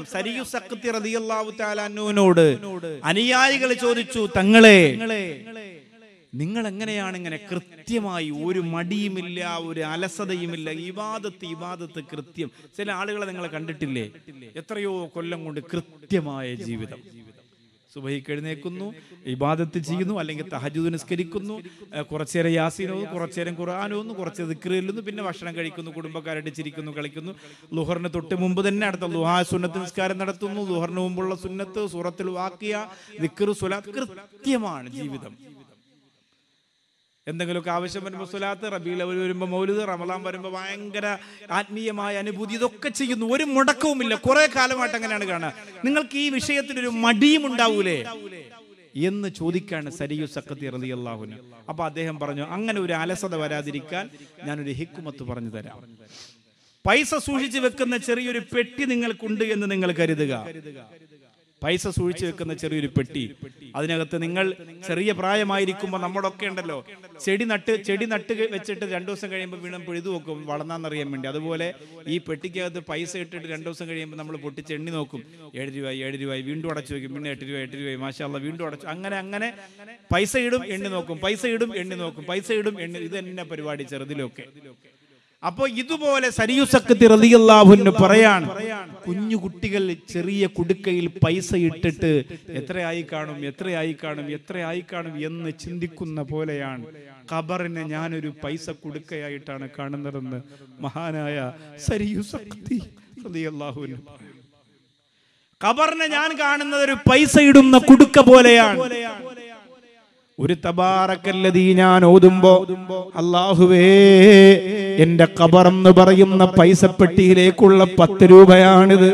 സരിയു സഖത്തി റളിയല്ലാഹു തആല അന്നുവിനോട് അനുയായികൾ ചോദിച്ചു തങ്ങളെ നിങ്ങൾ എങ്ങനെയാണ് ഇങ്ങനെ കൃത്യമായി ഒരു മടിയുമില്ല ഒരു അലസതയുമില്ല ഇവാദത്ത് ഇവാദത്ത് കൃത്യം ചില ആളുകളെ നിങ്ങൾ കണ്ടിട്ടില്ലേ എത്രയോ കൊല്ലം കൊണ്ട് കൃത്യമായ ജീവിതം സുബഹിക്ക് എഴുന്നേക്കുന്നു ഇബാദത്ത് ചെയ്യുന്നു അല്ലെങ്കിൽ തഹജുദ് നിസ്കരിക്കുന്നു ഏഹ് കുറച്ചേരം യാസീനോ കുറച്ചേരം ഖുർആാനോ കുറച്ച് ദിക്റില്ലുന്നു പിന്നെ ഭക്ഷണം കഴിക്കുന്നു കുടുംബക്കാരായിട്ട് ചിരിക്കുന്നു കളിക്കുന്നു ലുഹറിന് തൊട്ട് മുമ്പ് തന്നെ അടുത്ത ലുഹാ സുന്നത്ത് നിസ്കാരം നടത്തുന്നു ലുഹറിന് മുമ്പുള്ള സുന്നത്ത് സൂറത്തിൽ വാക്കിയ ദിക്ർ സുലാത്ത് കൃത്യമാണ് ജീവിതം എന്തെങ്കിലുമൊക്കെ ആവശ്യം വരുമ്പോൾ സുലാത്ത് റബീൽ അവൽ വരുമ്പോൾ മൗലിദ് റമലാൻ വരുമ്പോൾ ഭയങ്കര ആത്മീയമായ അനുഭൂതി ഇതൊക്കെ ചെയ്യുന്നു ഒരു മുടക്കവുമില്ല കുറെ കാലമായിട്ട് അങ്ങനെയാണ് കാണുക നിങ്ങൾക്ക് ഈ വിഷയത്തിൽ ഒരു മടിയും ഉണ്ടാവൂലേ എന്ന് ചോദിക്കാണ് സരിയു സക്കത്തി റതി അള്ളാഹുന് അപ്പൊ അദ്ദേഹം പറഞ്ഞു അങ്ങനെ ഒരു അലസത വരാതിരിക്കാൻ ഞാനൊരു ഹിക്കുമത്ത് പറഞ്ഞു തരാം പൈസ സൂക്ഷിച്ചു വെക്കുന്ന ചെറിയൊരു പെട്ടി നിങ്ങൾക്കുണ്ട് എന്ന് നിങ്ങൾ കരുതുക പൈസ സൂക്ഷിച്ചു വെക്കുന്ന ചെറിയൊരു പെട്ടി അതിനകത്ത് നിങ്ങൾ ചെറിയ പ്രായമായിരിക്കുമ്പോൾ നമ്മളൊക്കെ ഉണ്ടല്ലോ ചെടി നട്ട് ചെടി നട്ട് വെച്ചിട്ട് രണ്ടു ദിവസം കഴിയുമ്പോൾ വീണ്ടും പിഴുതു നോക്കും വളർന്നാന്നറിയാൻ വേണ്ടി അതുപോലെ ഈ പെട്ടിക്കകത്ത് പൈസ ഇട്ടിട്ട് രണ്ടു ദിവസം കഴിയുമ്പോൾ നമ്മൾ പൊട്ടിച്ച് എണ്ണി നോക്കും ഏഴ് രൂപ ഏഴ് രൂപ വീണ്ടും അടച്ചു വെക്കും പിന്നെ എട്ട് രൂപ എട്ട് രൂപ മാഷാല്ല വീണ്ടും അടച്ചു അങ്ങനെ അങ്ങനെ പൈസ ഇടും എണ്ണി നോക്കും പൈസ ഇടും എണ്ണി നോക്കും പൈസ ഇടും എണ്ണി ഇത് തന്നെ പരിപാടി ചെറുതിലൊക്കെ അപ്പൊ ഇതുപോലെ സരിയുസക്കത്തി റളിയല്ലാഹുവിന് പറയാണ് കുഞ്ഞു കുട്ടികൾ ചെറിയ കുടുക്കയിൽ പൈസ ഇട്ടിട്ട് എത്രയായി കാണും എത്രയായി കാണും എത്രയായി കാണും എന്ന് ചിന്തിക്കുന്ന പോലെയാണ് ഖബറിനെ ഞാനൊരു പൈസ കുടുക്കയായിട്ടാണ് കാണുന്നതെന്ന് മഹാനായ സരിയുസക്കത്തി റളിയല്ലാഹുവിന് ഖബറിനെ ഞാൻ കാണുന്നത് ഒരു പൈസ ഇടുന്ന കുടുക്ക പോലെയാണ് ഒരു തബാറക്കല്ലതീ ഞാൻ ഓതുമ്പോ അള്ളാഹുവേ എന്റെ കബറെന്ന് പറയുന്ന പൈസപ്പെട്ടിയിലേക്കുള്ള പത്ത് രൂപയാണിത്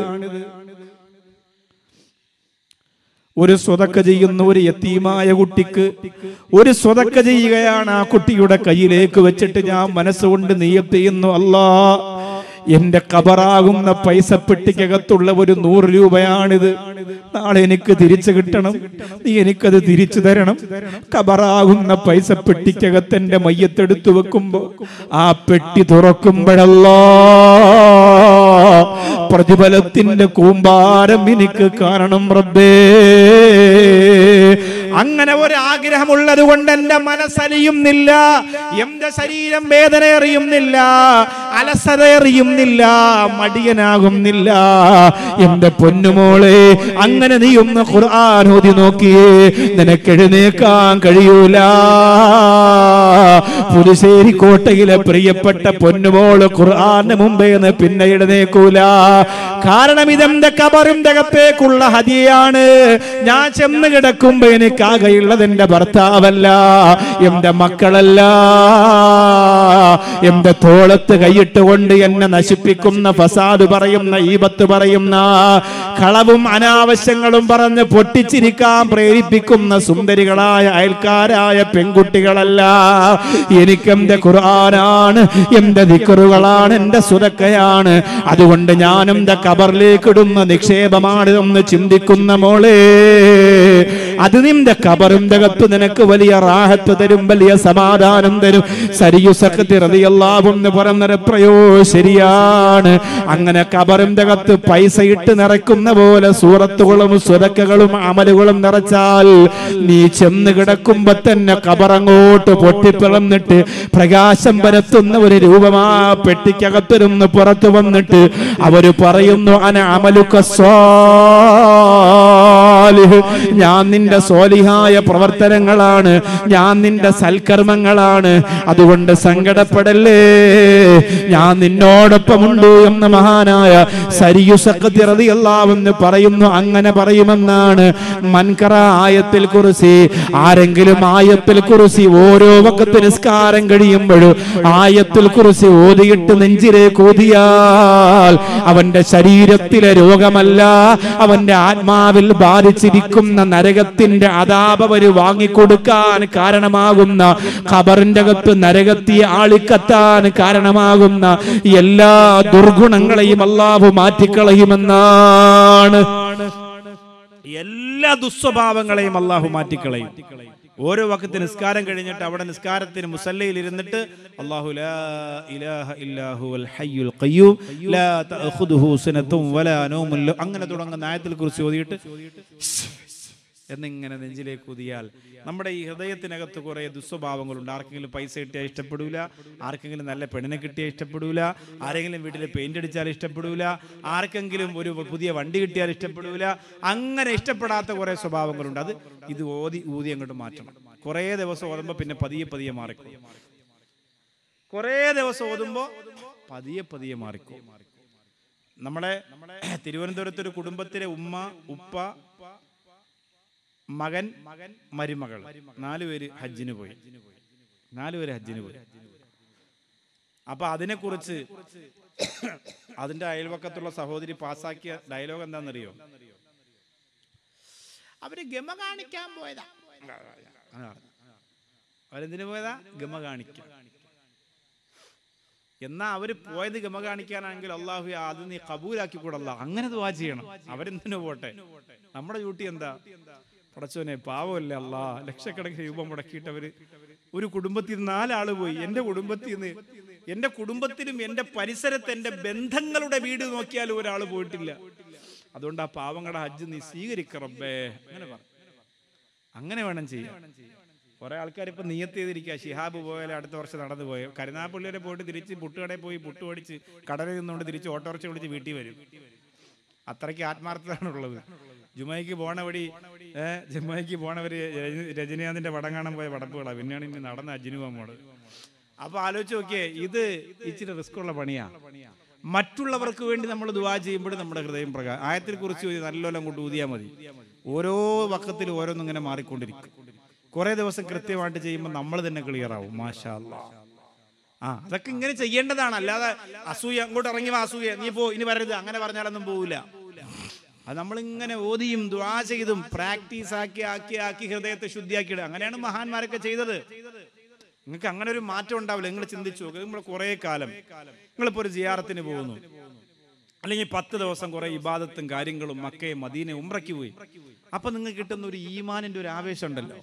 ഒരു സ്വതക്ക ചെയ്യുന്ന ഒരു യത്തീമായ കുട്ടിക്ക് ഒരു സ്വതക്ക ചെയ്യുകയാണ് ആ കുട്ടിയുടെ കയ്യിലേക്ക് വെച്ചിട്ട് ഞാൻ മനസ്സുകൊണ്ട് നീയത്ത് ചെയ്യുന്നു അല്ലാ എന്റെ കബറാകുന്ന പൈസപ്പെട്ടിക്കകത്തുള്ള ഒരു നൂറ് രൂപയാണിത് നാളെ എനിക്ക് തിരിച്ചു കിട്ടണം നീ എനിക്കത് തിരിച്ചു തരണം കബറാകുന്ന പൈസപ്പെട്ടിക്കകത്ത് എന്റെ മയ്യത്തെടുത്തു വെക്കുമ്പോ ആ പെട്ടി തുറക്കുമ്പോഴല്ലോ പ്രതിഫലത്തിന്റെ കൂമ്പാരം എനിക്ക് കാണണം റബ്ബേ അങ്ങനെ ഒരു ആഗ്രഹമുള്ളത് കൊണ്ട് എന്റെ മനസ്സലിയുന്നില്ല എന്റെ ശരീരം വേദന അറിയുന്നില്ല അലസത അറിയുന്നില്ല മടിയനാകുന്നില്ല എന്റെ പൊന്നുമോളെ അങ്ങനെ നീ ഒന്ന് ഖുർആൻ ഓതി നോക്കിയേ നിനക്ക് എഴുന്നേക്കാൻ കഴിയൂല പുതുശ്ശേരി കോട്ടയിലെ പ്രിയപ്പെട്ട പൊന്നുമോള് ഖുർആന് മുമ്പേ നിന്ന് പിന്നെ എഴുന്നേക്കൂല കാരണം ഇതെന്റെ കബറിന്റെ അകത്തേക്കുള്ള ഹതിയാണ് ഞാൻ ചെന്ന് കിടക്കുമ്പോ എനിക്കാകെയുള്ളത് എന്റെ ഭർത്താവല്ല എന്റെ മക്കളല്ല എന്റെ തോളത്ത് കൈയിട്ടുകൊണ്ട് എന്നെ നശിപ്പിക്കുന്ന ഫസാദ് പറയുന്ന ഈപത്ത് പറയുന്ന കളവും അനാവശ്യങ്ങളും പറഞ്ഞ് പൊട്ടിച്ചിരിക്കാൻ പ്രേരിപ്പിക്കുന്ന സുന്ദരികളായ അയൽക്കാരായ പെൺകുട്ടികളല്ല എനിക്ക് എന്റെ ഖുർആനാണ് എന്റെ ദിക്കറുകളാണ് എന്റെ സുരക്കയാണ് അതുകൊണ്ട് ഞാൻ എന്റെ കബറിലേക്ക് ഇടുന്ന നിക്ഷേപമാണ് എന്ന് ചിന്തിക്കുന്ന മോളെ അത് നിന്റെ കബറിന്റെ അകത്ത് നിനക്ക് വലിയ റാഹത്ത് തരും വലിയ സമാധാനം തരും സരിയു സഖത്തി റളിയല്ലാഹു എന്ന് പറയുന്നത് എത്രയോ ശരിയാണ് അങ്ങനെ കബറിന്റെ അകത്ത് പൈസ ഇട്ട് നിറയ്ക്കുന്ന പോലെ സൂറത്തുകളും സുരക്കകളും അമലുകളും നിറച്ചാൽ നീ ചെന്ന് കിടക്കുമ്പോ തന്നെ കബറങ്ങോട്ട് പൊട്ടിപ്പിളന്നിട്ട് പ്രകാശം പരത്തുന്ന ഒരു രൂപമാ പെട്ടിക്കകത്തിരുന്ന് പുറത്തു വന്നിട്ട് അവര് പറയുന്നു അന അമലുക സ്വാലിഹ് ഞാൻ നിന്റെ സോലിഹായ പ്രവർത്തനങ്ങളാണ് ഞാൻ നിന്റെ സൽക്കർമ്മങ്ങളാണ് അതുകൊണ്ട് സങ്കടപ്പെടല്ലേ ഞാൻ നിന്നോടൊപ്പമുണ്ട് എന്ന് മഹാനായ സരിയു സഖത്തി റളിയല്ലാഹുവെന്ന് പറയുന്നു അങ്ങനെ പറയുമെന്നാണ് മൻകറ ആയത്തിൽ കുറിച്ച് ആരെങ്കിലും ആയത്തിൽ കുറിച്ച് ഓരോ വക്കത്ത് നിസ്കാരം കഴിയുമ്പോഴും ആയത്തിൽ കുറിച്ച് ഓതിയിട്ട് നെഞ്ചിലേക്ക് ഓതിയാൽ അവന്റെ ശരീരത്തിലെ രോഗമല്ല അവന്റെ ആത്മാവിൽ ബാധിച്ചിരിക്കുന്ന നരകത്തിന്റെ അതാപവര് വാങ്ങിക്കൊടുക്കാൻ കാരണമാകുന്ന ഖബറിന്റെ അകത്ത് നരകത്തിയെ ആളിക്കത്താൻ കാരണമാകുന്ന എല്ലാ ദുർഗുണങ്ങളെയും അള്ളാഹു മാറ്റിക്കളയുമെന്നാണ് എല്ലാ ദുസ്വഭാവങ്ങളെയും അള്ളാഹു മാറ്റിക്കളയും ഓരോ വക്കത്ത് നിസ്കാരം കഴിഞ്ഞിട്ട് അവിടെ നിസ്കാരത്തിന് മുസല്ലയിൽ ഇരുന്നിട്ട് അല്ലാഹു ലാ ഇലാഹ ഇല്ലാഹു അൽ ഹയ്യുൽ ഖയ്യൂം ലാ തഅഖുദുഹു സിനത്തും വലാ നൗമുൻ ലഹു അങ്ങനെ തുടങ്ങുന്ന ആയത്തിൽ കുറിച്ച് ഓതിയിട്ട് എന്നിങ്ങനെ നെഞ്ചിലേക്ക് ഉതിയാൽ നമ്മുടെ ഈ ഹൃദയത്തിനകത്ത് കുറേ ദുസ്വഭാവങ്ങളുണ്ട് ആർക്കെങ്കിലും പൈസ കിട്ടിയാൽ ഇഷ്ടപ്പെടൂല ആർക്കെങ്കിലും നല്ല പെണ്ണിനെ കിട്ടിയാൽ ഇഷ്ടപ്പെടൂല ആരെങ്കിലും വീട്ടിൽ പെയിന്റ് അടിച്ചാൽ ഇഷ്ടപ്പെടൂല ആർക്കെങ്കിലും ഒരു പുതിയ വണ്ടി കിട്ടിയാൽ ഇഷ്ടപ്പെടൂല അങ്ങനെ ഇഷ്ടപ്പെടാത്ത കുറേ സ്വഭാവങ്ങളുണ്ട് അത് ഇത് ഓതി ഊതി അങ്ങോട്ട് മാറ്റണം കുറേ ദിവസം ഓതുമ്പോൾ പിന്നെ പതിയെ പതിയെ മാറിക്കും കുറേ ദിവസം ഓതുമ്പോൾ പതിയെ പതിയെ മാറിക്കും നമ്മളെ തിരുവനന്തപുരത്ത് ഒരു കുടുംബത്തിലെ ഉമ്മ ഉപ്പ മകൻ മകൻ മരുമകൾ നാലുപേര് ഹജ്ജിന് പോയി നാലുപേര് ഹജ്ജിന് പോയി അപ്പൊ അതിനെക്കുറിച്ച് അതിന്റെ അയൽവക്കത്തുള്ള സഹോദരി പാസാക്കിയ ഡയലോഗ് എന്താണെന്നറിയോ അവര് ഗമ കാണിക്കാൻ പോയതാ അതാണ്. അവരെന്തിനു പോയതാ ഗമ കാണിക്കാൻ എന്നാ അവര് പോയത് ഗമ കാണിക്കാനാണെങ്കിൽ അള്ളാഹു അത് നീ കബൂലാക്കി കൂടല്ല അങ്ങനെ ദുവാ ചെയ്യണം അവരെന്തിനു പോട്ടെ നമ്മുടെ ഡ്യൂട്ടി എന്താ പടച്ചോനെ പാവമല്ലേ അല്ലാ ലക്ഷക്കണക്കിന് രൂപ മുടക്കിയിട്ടവര് ഒരു കുടുംബത്തിൽ നിന്ന് നാലാള് പോയി എന്റെ കുടുംബത്തിൽ നിന്ന് എന്റെ കുടുംബത്തിലും എന്റെ പരിസരത്ത് എന്റെ ബന്ധങ്ങളുടെ വീട് നോക്കിയാലും ഒരാൾ പോയിട്ടില്ല അതുകൊണ്ട് ആ പാവങ്ങളുടെ ഹജ്ജ് നീ സ്വീകരിക്കറബേ അങ്ങനെ പറ അങ്ങനെ വേണം ചെയ്യാൻ കുറെ ആൾക്കാർ ഇപ്പൊ നിയത്ത് ചെയ്തിരിക്കുക ഷിഹാബ് പോയാലും അടുത്ത വർഷം നടന്നു പോയി കരുനാപ്പള്ളി വരെ പോയിട്ട് തിരിച്ച് പുട്ടുകടയിൽ പോയി പുട്ട് പഠിച്ച് കടലിൽ നിന്നുകൊണ്ട് തിരിച്ച് ഓട്ടോറിച്ച് വിളിച്ച് വീട്ടിൽ വരും അത്രയ്ക്ക് ആത്മാർത്ഥതയാണുള്ളത് ജുമയ്ക്ക് പോണ വഴി ഏഹ് ജുമയ്ക്ക് പോണവര് രജനി- രജനീകാന്തിന്റെ പടം കാണാൻ പോയ പടപ്പുകളാ പിന്നെയാണ് ഇനി നടന്ന അജിനു പോകണത് അപ്പൊ ആലോചിച്ച് നോക്കിയേ ഇത് ഇച്ചിരി റിസ്ക് ഉള്ള പണിയാ മറ്റുള്ളവർക്ക് വേണ്ടി നമ്മൾ ദുവാ ചെയ്യുമ്പോൾ നമ്മുടെ ഹൃദയം പ്രകാ ആയത്തിൽ കുറിച്ച് നല്ലോണം അങ്ങോട്ട് ഊതിയാൽ മതി ഓരോ വക്കത്തിലും ഓരോന്നും ഇങ്ങനെ മാറിക്കൊണ്ടിരിക്കും കുറെ ദിവസം കൃത്യമായിട്ട് ചെയ്യുമ്പോൾ നമ്മൾ തന്നെ ക്ലിയർ ആവും മാഷാ അല്ലാ. ആ അതൊക്കെ ഇങ്ങനെ ചെയ്യേണ്ടതാണ് അല്ലാതെ അസൂയ അങ്ങോട്ട് ഇറങ്ങി വാ അസൂയ നീ പോ ഇനി വരരുത് അങ്ങനെ പറഞ്ഞാലൊന്നും പോവില്ല അത് നമ്മളിങ്ങനെ ഓതിയും ദ്വാ ചെയ്തും പ്രാക്ടീസ് ആക്കി ആക്കി ആക്കി ഹൃദയത്തെ ശുദ്ധിയാക്കിയിടുക അങ്ങനെയാണ് മഹാന്മാരൊക്കെ ചെയ്തത് നിങ്ങൾക്ക് അങ്ങനെ ഒരു മാറ്റം ഉണ്ടാവില്ല നിങ്ങൾ ചിന്തിച്ചു നോക്കുക നമ്മൾ കുറേ കാലം നിങ്ങളിപ്പോൾ ഒരു ജിയാറത്തിന് പോകുന്നു അല്ലെങ്കിൽ പത്ത് ദിവസം കുറെ ഇബാദത്തും കാര്യങ്ങളും മക്കയും മദീനെ ഉമ്രയ്ക്ക് പോയി അപ്പൊ നിങ്ങൾക്ക് കിട്ടുന്ന ഒരു ഈമാനിന്റെ ഒരു ആവേശം ഉണ്ടല്ലോ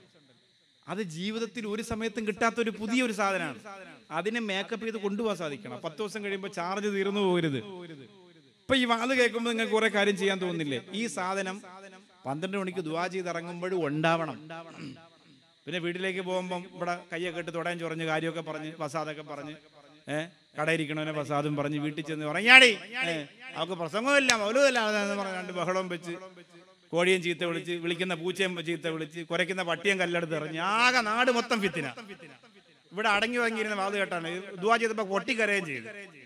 അത് ജീവിതത്തിൽ ഒരു സമയത്തും കിട്ടാത്ത ഒരു പുതിയൊരു സാധനമാണ് അതിനെ മേക്കപ്പ് ചെയ്ത് കൊണ്ടുപോകാൻ സാധിക്കണം പത്ത് ദിവസം കഴിയുമ്പോൾ ചാർജ് തീർന്നു പോകരുത് ഇപ്പൊ ഈ വാത് കേൾക്കുമ്പോൾ നിങ്ങൾക്ക് കുറെ കാര്യം ചെയ്യാൻ തോന്നുന്നില്ലേ ഈ സാധനം പന്ത്രണ്ട് മണിക്ക് ദുവാ ചെയ്ത് ഇറങ്ങുമ്പോഴും ഉണ്ടാവണം പിന്നെ വീട്ടിലേക്ക് പോകുമ്പം ഇവിടെ കയ്യൊക്കെ ഇട്ട് തുടയാൻ ചൊറഞ്ഞ് കാര്യമൊക്കെ പറഞ്ഞ് വസാദൊക്കെ പറഞ്ഞ് ഏഹ് കടയിരിക്കണവനെ വസാദും പറഞ്ഞ് വീട്ടിൽ ചെന്ന് ഉറങ്ങിയാടി ഏഹ് അവർക്ക് പ്രസംഗമില്ല മൗലമില്ല എന്ന് പറഞ്ഞ് രണ്ട് ബഹളവും വെച്ച് കോഴിയും ചീത്ത വിളിച്ച് വിളിക്കുന്ന പൂച്ചയും ചീത്ത വിളിച്ച് കുരയ്ക്കുന്ന പട്ടിയും കല്ലെടുത്ത് എറിഞ്ഞ് ആകെ നാട് മൊത്തം ഫിത്തിന ഇവിടെ അടങ്ങി വാങ്ങിയിരുന്ന വാത് കേട്ടാണ് ദുവാ ചെയ്തപ്പോ പൊട്ടിക്കരയും ചെയ്തു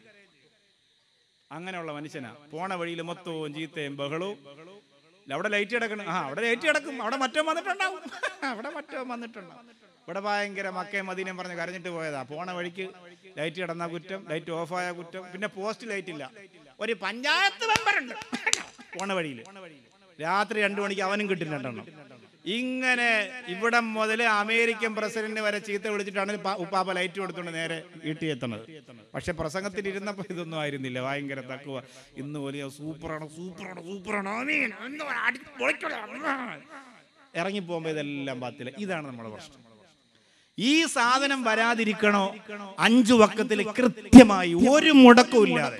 അങ്ങനെയുള്ള മനുഷ്യനാ പോണ വഴിയിൽ മൊത്തവും ചീത്തയും ബഹളവും അവിടെ ലൈറ്റ് കിടക്കണം ആ അവിടെ ലൈറ്റ് കിടക്കും അവിടെ മറ്റോ വന്നിട്ടുണ്ടാവും അവിടെ മറ്റോ വന്നിട്ടുണ്ടാവും ഇവിടെ ഭയങ്കര മക്കയും മദീനയും പറഞ്ഞ് കരഞ്ഞിട്ട് പോയതാ പോണ വഴിക്ക് ലൈറ്റ് കിടന്ന കുറ്റം ലൈറ്റ് ഓഫായ കുറ്റം പിന്നെ പോസ്റ്റ് ലൈറ്റ് ഇല്ല ഒരു പഞ്ചായത്ത് മെമ്പർ ഉണ്ട് പോണ വഴിയിൽ രാത്രി രണ്ടു മണിക്ക് അവനും കിട്ടും രണ്ടെണ്ണം ഇങ്ങനെ ഇവിടെ മുതൽ അമേരിക്കൻ പ്രസിഡന്റ് വരെ ചീത്ത വിളിച്ചിട്ടാണ് പ- ഉപ്പാപ്പ ലൈറ്റ് കൊടുത്തുകൊണ്ട് നേരെ വീട്ടിൽ എത്തണത് പക്ഷെ പ്രസംഗത്തിൽ ഇരുന്നപ്പോൾ ഇതൊന്നും ആയിരുന്നില്ല ഭയങ്കര തക്കുവ ഇന്ന് വലിയ സൂപ്പറാണ് സൂപ്പറാണ് സൂപ്പറാണ് ആമീൻ. എന്ന് പറ, അടി പൊളിക്കണം. ഇറങ്ങി പോകുമ്പോൾ ഇതെല്ലാം പാത്തില്ല ഇതാണ് നമ്മുടെ പ്രശ്നം ഈ സാധനം വരാതിരിക്കണോ അഞ്ചു വക്കത്തിൽ കൃത്യമായി ഒരു മുടക്കവും ഇല്ലാതെ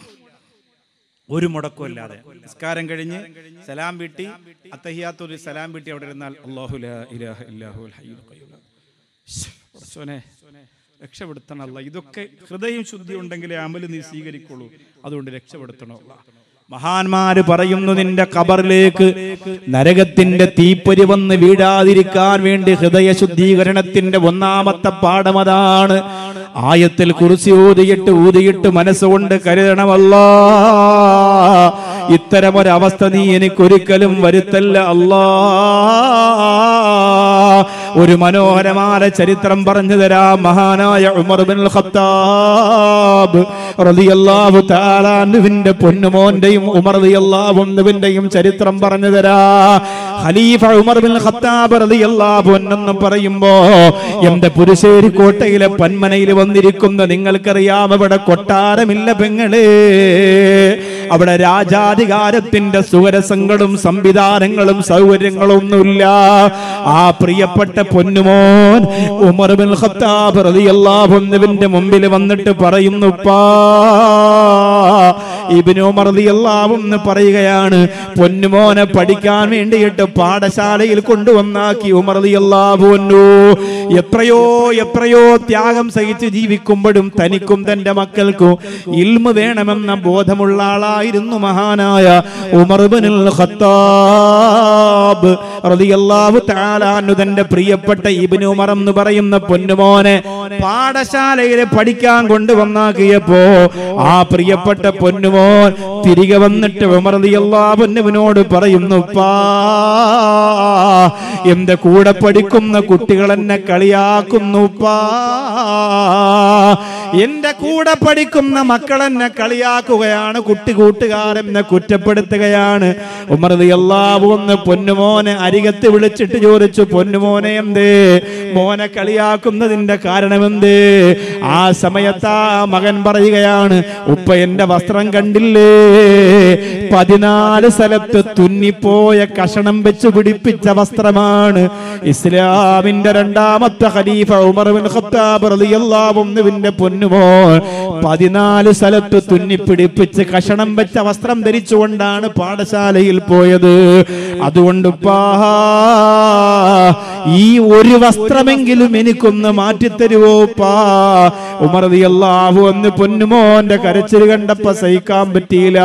ഒരു മുടക്കവും ഇല്ലാതെ നിസ്കാരം കഴിഞ്ഞ് സലാം വീട്ടി അത്തഹിയാത്തൊരു സലാം വീട്ടി അവിടെ ഇരുന്നാൽ അല്ലാഹു ലാ ഇലാഹ ഇല്ലാഹു അൽ ഹയ്യുൽ ഖയ്യൂം. ശ്ശ്, പടച്ചോനെ, രക്ഷപ്പെടുത്തണം അല്ല ഇതൊക്കെ ഹൃദയം ശുദ്ധി ഉണ്ടെങ്കിലേ അമല് നീ സ്വീകരിക്കുള്ളൂ അതുകൊണ്ട് രക്ഷപ്പെടുത്തണം അല്ലാ. മഹാന്മാര് പറയുന്നു നിന്റെ കബറിലേക്ക് നരകത്തിന്റെ തീപ്പൊരി വന്ന് വീഴാതിരിക്കാൻ വേണ്ടി ഹൃദയ ശുദ്ധീകരണത്തിന്റെ ഒന്നാമത്തെ പാഠമതാണ് ആയത്തിൽ കുറിച്ച് ഊതിയിട്ട് ഊതിയിട്ട് മനസ്സുകൊണ്ട് കരുതണമല്ലാ ഇത്തരമൊരവസ്ഥ നീ എനിക്കൊരിക്കലും വരുത്തല്ല അല്ലാ ഒരു മനോഹരമായ ചരിത്രം പറഞ്ഞു തരാം മഹാനായ ഉമർ ബിൻ ഖത്താബ് റളിയല്ലാഹു തആല അൻഹുവിന്റെ പൊന്നുമോന്റെയും ഉമർ റളിയല്ലാഹു അൻഹുവിന്റെയും ചരിത്രം പറഞ്ഞു തരാ ഖലീഫ ഉമർ ബിൻ ഖത്താബ് റളിയല്ലാഹു അൻഹു പറയുമ്പോ എന്റെ പുരുശ്ശേരി കോട്ടയിലെ പന്മനയിൽ വന്നിരിക്കുന്ന നിങ്ങൾക്കറിയാം അവിടെ കൊട്ടാരമില്ല പെങ്ങളെ അവിടെ രാജാധികാരത്തിന്റെ സുഖരസങ്ങളും സംവിധാനങ്ങളും സൗകര്യങ്ങളും ഒന്നുമില്ല ആ പ്രിയപ്പെട്ട പൊന്നുമോൻ ഉമർ ബിൻ ഖത്താബ് റളിയല്ലാഹു അൻഹുവിന്റെ മുമ്പിൽ വന്നിട്ട് പറയുന്നു പാ ഇബ്നു ഉമർ റളിയല്ലാഹു അൻഹു പറയുകയാണ് പൊന്നുമോനെ പഠിക്കാൻ വേണ്ടിയിട്ട് പാഠശാലയിൽ കൊണ്ടുവന്നാക്കി ഉമർ റളിയല്ലാഹു അൻഹു എത്രയോ എത്രയോ ത്യാഗം സഹിച്ച് ജീവിക്കുമ്പോഴും തനിക്കും തന്റെ മക്കൾക്കും ഇൽമ വേണമെന്ന ബോധമുള്ള ആളായിരുന്നു മഹാനായ ഉമർ ഇബ്നുൽ ഖത്താബ് റളിയല്ലാഹു തആല അൻഹു തന്റെ പ്രിയപ്പെട്ട ഇബ്നു ഉമർ എന്ന് പറയുന്ന പൊന്നുമോനെ പാഠശാലയിൽ പഠിക്കാൻ കൊണ്ടുവന്നാക്കിയപ്പോ ആ പ്രിയപ്പെട്ട പൊന്നുമോൻ തിരികെ വന്നിട്ട് ഉമർ റളിയല്ലാഹു അൻഹുവിനോട് പറയുന്നു പാ എന്റെ കൂടെ പഠിക്കുന്ന കുട്ടികൾ എന്നെ കളിയാക്കുന്നു പാ എന്റെ കൂടെ പഠിക്കുന്ന മക്കൾ എന്നെ കളിയാക്കുകയാണ് കുട്ടി കൂട്ടുകാരെന്നെ കുറ്റപ്പെടുത്തുകയാണ് ഉമർദി എല്ലാവും ഒന്ന് പൊന്നുമോനെ അരികത്ത് വിളിച്ചിട്ട് ചോദിച്ചു പൊന്നുമോനെ എന്തേ മോനെ കളിയാക്കുന്നതിന്റെ കാരണമെന്തേ ആ സമയത്ത് ആ മകൻ പറയുകയാണ് ഉപ്പ എന്റെ വസ്ത്രം കണ്ടില്ലേ പതിനാല് സ്ഥലത്ത് തുന്നിപ്പോയ കഷണം വെച്ച് പിടിപ്പിച്ച വസ്ത്രമാണ് ഇസ്ലാമിന്റെ രണ്ടാമത്തെ ഖലീഫ ഉമർ ബിൻ ഖത്താബ് റളിയല്ലാഹു അൻഹുവിന്റെ പൊന്നുമോൻ പതിനാല് സ്ഥലത്ത് തുന്നിപ്പിടിപ്പിച്ച് കഷണം വെച്ച വസ്ത്രം ധരിച്ചുകൊണ്ടാണ് പാഠശാലയിൽ പോയത് അതുകൊണ്ട് പാ ഈ ഒരു വസ്ത്രമെങ്കിലും എനിക്കൊന്ന് മാറ്റിത്തരുവോ പാ ഉമർ റളിയല്ലാഹു അന്ന് പൊന്നുമോന്റെ കരച്ചിൽ കണ്ടപ്പോ സഹിക്കാൻ പറ്റിയില്ല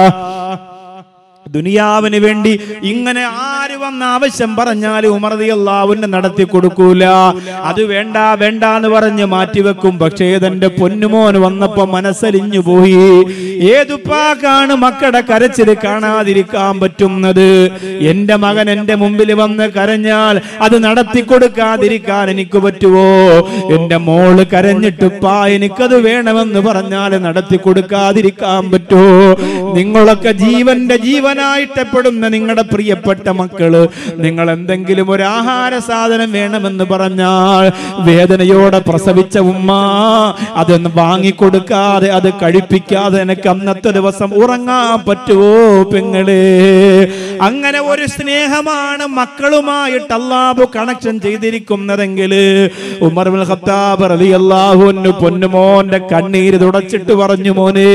ദുനിയാവിന് വേണ്ടി ഇങ്ങനെ ആര് വന്ന ആവശ്യം പറഞ്ഞാൽ ഉമർതി അള്ളാവിന് നടത്തി കൊടുക്കൂല അത് വേണ്ട വേണ്ട എന്ന് പറഞ്ഞ് മാറ്റിവെക്കും പക്ഷേ തന്റെ പൊന്നുമോൻ വന്നപ്പോ മനസ്സലിഞ്ഞു പോയി ഏതുപ്പാക്കാണ് മക്കളുടെ കരച്ചിൽ കാണാതിരിക്കാൻ പറ്റുന്നത് എന്റെ മകൻ എന്റെ മുമ്പിൽ വന്ന് കരഞ്ഞാൽ അത് നടത്തി കൊടുക്കാതിരിക്കാൻ എനിക്ക് പറ്റുമോ എന്റെ മോള് കരഞ്ഞിട്ടുപ്പാ എനിക്കത് വേണമെന്ന് പറഞ്ഞാൽ നടത്തി കൊടുക്കാതിരിക്കാൻ പറ്റുമോ നിങ്ങളൊക്കെ ജീവന്റെ ജീവനായിട്ടപ്പെടുന്ന നിങ്ങളുടെ പ്രിയപ്പെട്ട മക്കള് നിങ്ങൾ എന്തെങ്കിലും ഒരു ആഹാര സാധനം വേണമെന്ന് പറഞ്ഞാൽ വേദനയോടെ പ്രസവിച്ച ഉമ്മ അതൊന്ന് വാങ്ങിക്കൊടുക്കാതെ അത് കഴിപ്പിക്കാതെ എനിക്ക് അന്നത്തെ ദിവസം ഉറങ്ങാൻ പറ്റുമോ പെങ്ങളെ അങ്ങനെ ഒരു സ്നേഹമാണ് മക്കളുമായിട്ട് അള്ളാഹു കണക്ഷൻ ചെയ്തിരിക്കുന്നതെങ്കിൽ ഉമർ ബിൻ ഖത്താബ് റളിയല്ലാഹു അൻഹു പൊന്നുമോന്റെ കണ്ണീര് തുടച്ചിട്ട് പറഞ്ഞു മോനെ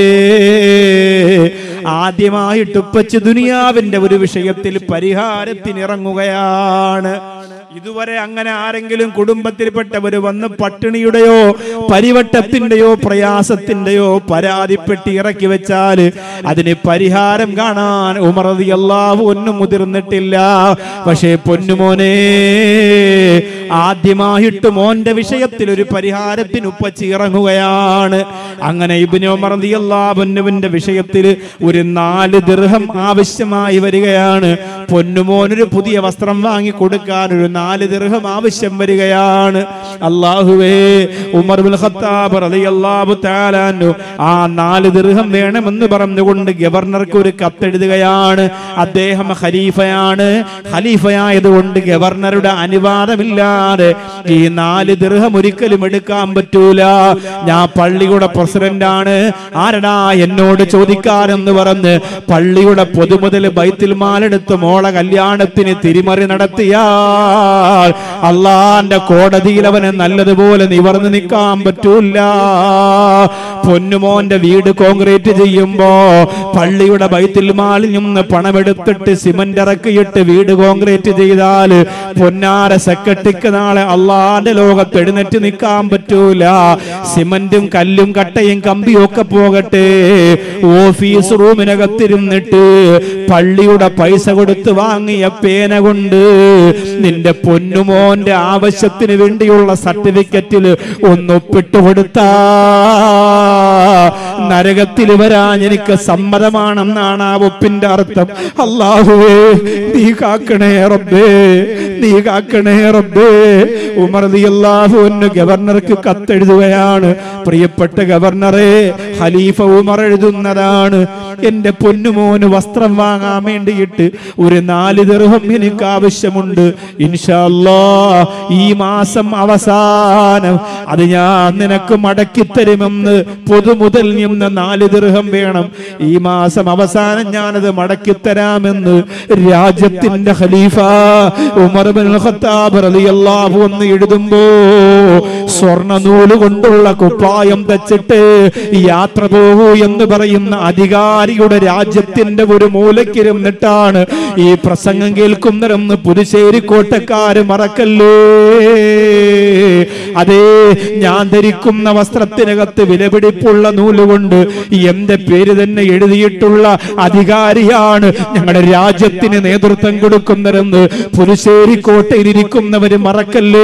ആദ്യമായിട്ട് ഉപ്പച്ച് ദുനിയാവിന്റെ ഒരു വിഷയത്തിൽ പരിഹാരത്തിനിറങ്ങുകയാണ് ഇതുവരെ അങ്ങനെ ആരെങ്കിലും കുടുംബത്തിൽപ്പെട്ടവര് വന്ന് പട്ടിണിയുടെയോ പരിവട്ടത്തിന്റെയോ പ്രയാസത്തിന്റെയോ പരാതിപ്പെട്ടി ഇറക്കി വെച്ചാൽ അതിന് പരിഹാരം കാണാൻ ഉമറതി അള്ളാഹു ഒന്നും മുതിർന്നിട്ടില്ല പക്ഷേ പൊന്നുമോനെ ആദ്യമായിട്ട് മോന്റെ വിഷയത്തിൽ ഒരു പരിഹാരത്തിന് ഉപ്പച്ചി ഇറങ്ങുകയാണ് അങ്ങനെ ഇബിനോ മറതി അള്ളാഹുവിന്റെ വിഷയത്തിൽ ഒരു നാല് ദീർഘം ആവശ്യമായി വരികയാണ് പൊന്നുമോനൊരു പുതിയ വസ്ത്രം വാങ്ങി കൊടുക്കാൻ ഒരു നാല് ദീർഘം ആവശ്യം വരികയാണ് അള്ളാഹുവേ ഉമർ ബിൻ ഖത്താബ് റളിയല്ലാഹു തആല അൻഹു ആ നാല് ദീർഘം വേണമെന്ന് പറഞ്ഞുകൊണ്ട് ഗവർണർക്ക് ഒരു കത്തെഴുതുകയാണ് അദ്ദേഹം ഖലീഫയാണ് ഖലീഫയായതുകൊണ്ട് ഗവർണറുടെ അനുവാദമില്ലാതെ ഈ നാല് ദീർഘം ഒരിക്കലും എടുക്കാൻ പറ്റൂല ഞാൻ പള്ളിയുടെ പ്രസിഡന്റ് ആണ് ആരടാ എന്നോട് ചോദിക്കാനെന്ന് പറഞ്ഞ് പള്ളിയുടെ പൊതുമുതൽ ബൈത്തിൽ മാലെടുത്ത് മോളെ കല്യാണത്തിന് തിരിമറി നടത്തിയാൽ അള്ളാന്റെ കോടതിയിൽ അവന് നല്ലതുപോലെ നിവർന്നു നിൽക്കാൻ പറ്റൂല പൊന്നുമോന്റെ വീട് കോൺക്രീറ്റ് ചെയ്യുമ്പോ പള്ളിയുടെ ബൈത്തിൽ മാലിൽ നിന്ന് പണമെടുത്തിട്ട് സിമന്റ് ഇറക്കിയിട്ട് വീട് കോൺക്രീറ്റ് ചെയ്താൽ പൊന്നാര സെക്രട്ടറിക്ക് നാളെ അള്ളാന്റെ ലോകത്ത് എഴുന്നേറ്റ് നിൽക്കാൻ പറ്റൂല സിമന്റും കല്ലും കട്ടയും കമ്പിയും ഒക്കെ പോകട്ടെ ഓഫീസ് റൂമിനകത്തിരുന്നിട്ട് പള്ളിയുടെ പൈസ കൊടുത്ത് വാങ്ങിയ പേന കൊണ്ട് നിന്റെ പൊന്നുമോന്റെ ആവശ്യത്തിന് വേണ്ടിയുള്ള സർട്ടിഫിക്കറ്റിൽ ഒന്നൊപ്പിട്ട് കൊടുത്താ നരകത്തിൽ വരാൻ എനിക്ക് സമ്മതമാണെന്നാണ് ആ ഒപ്പിന്റെ അർത്ഥം അള്ളാഹുവേ നീ കാക്കണേ റബ്ബേ നീ കാക്കണേ റബ്ബേ ഉമർ അള്ളാഹുവിന് ഗവർണർക്ക് കത്തെഴുതുകയാണ് പ്രിയപ്പെട്ട ഗവർണറെ ഖലീഫ ഉമർ എഴുതുന്നതാണ് എന്റെ പൊന്നുമോന് വസ്ത്രം വാങ്ങാൻ വേണ്ടിയിട്ട് ഒരു നാല് ദർഹം എനിക്ക് ആവശ്യമുണ്ട് ഇൻഷാല്ലാ ഈ മാസം അവസാനം അത് ഞാൻ നിനക്ക് മടക്കി തരുമെന്ന് പൊതുമുതൽ നിന്ന് നാല് ദർഹം വേണം ഈ മാസം അവസാനം ഞാനത് മടക്കി തരാമെന്ന് രാജ്യത്തിന്റെ ഖലീഫ ഉമർ ബിൻ ഖത്താബ് റളിയല്ലാഹു എന്ന് എഴുതുമ്പോ സ്വർണ്ണ നൂല് കൊണ്ടുള്ള കുപ്പായം തച്ചിട്ട് യാത്ര പോകൂ എന്ന് പറയുന്ന അധികാരിയുടെ രാജ്യത്തിന്റെ ഒരു മൂലക്കിരുന്നിട്ടാണ് ഈ പ്രസംഗം കേൾക്കുന്നതെന്ന് പുതുശ്ശേരി കോട്ടക്കാര് മറക്കല്ലേ അതേ ഞാൻ ധരിക്കുന്ന വസ്ത്രത്തിനകത്ത് വിലപിടിപ്പുള്ള നൂലുകൊണ്ട് എന്റെ പേര് തന്നെ എഴുതിയിട്ടുള്ള അധികാരിയാണ് ഞങ്ങളുടെ രാജ്യത്തിന് നേതൃത്വം കൊടുക്കുന്നതെന്ന് പുതുശ്ശേരി കോട്ടയിലിരിക്കുന്നവര് മറക്കല്ലേ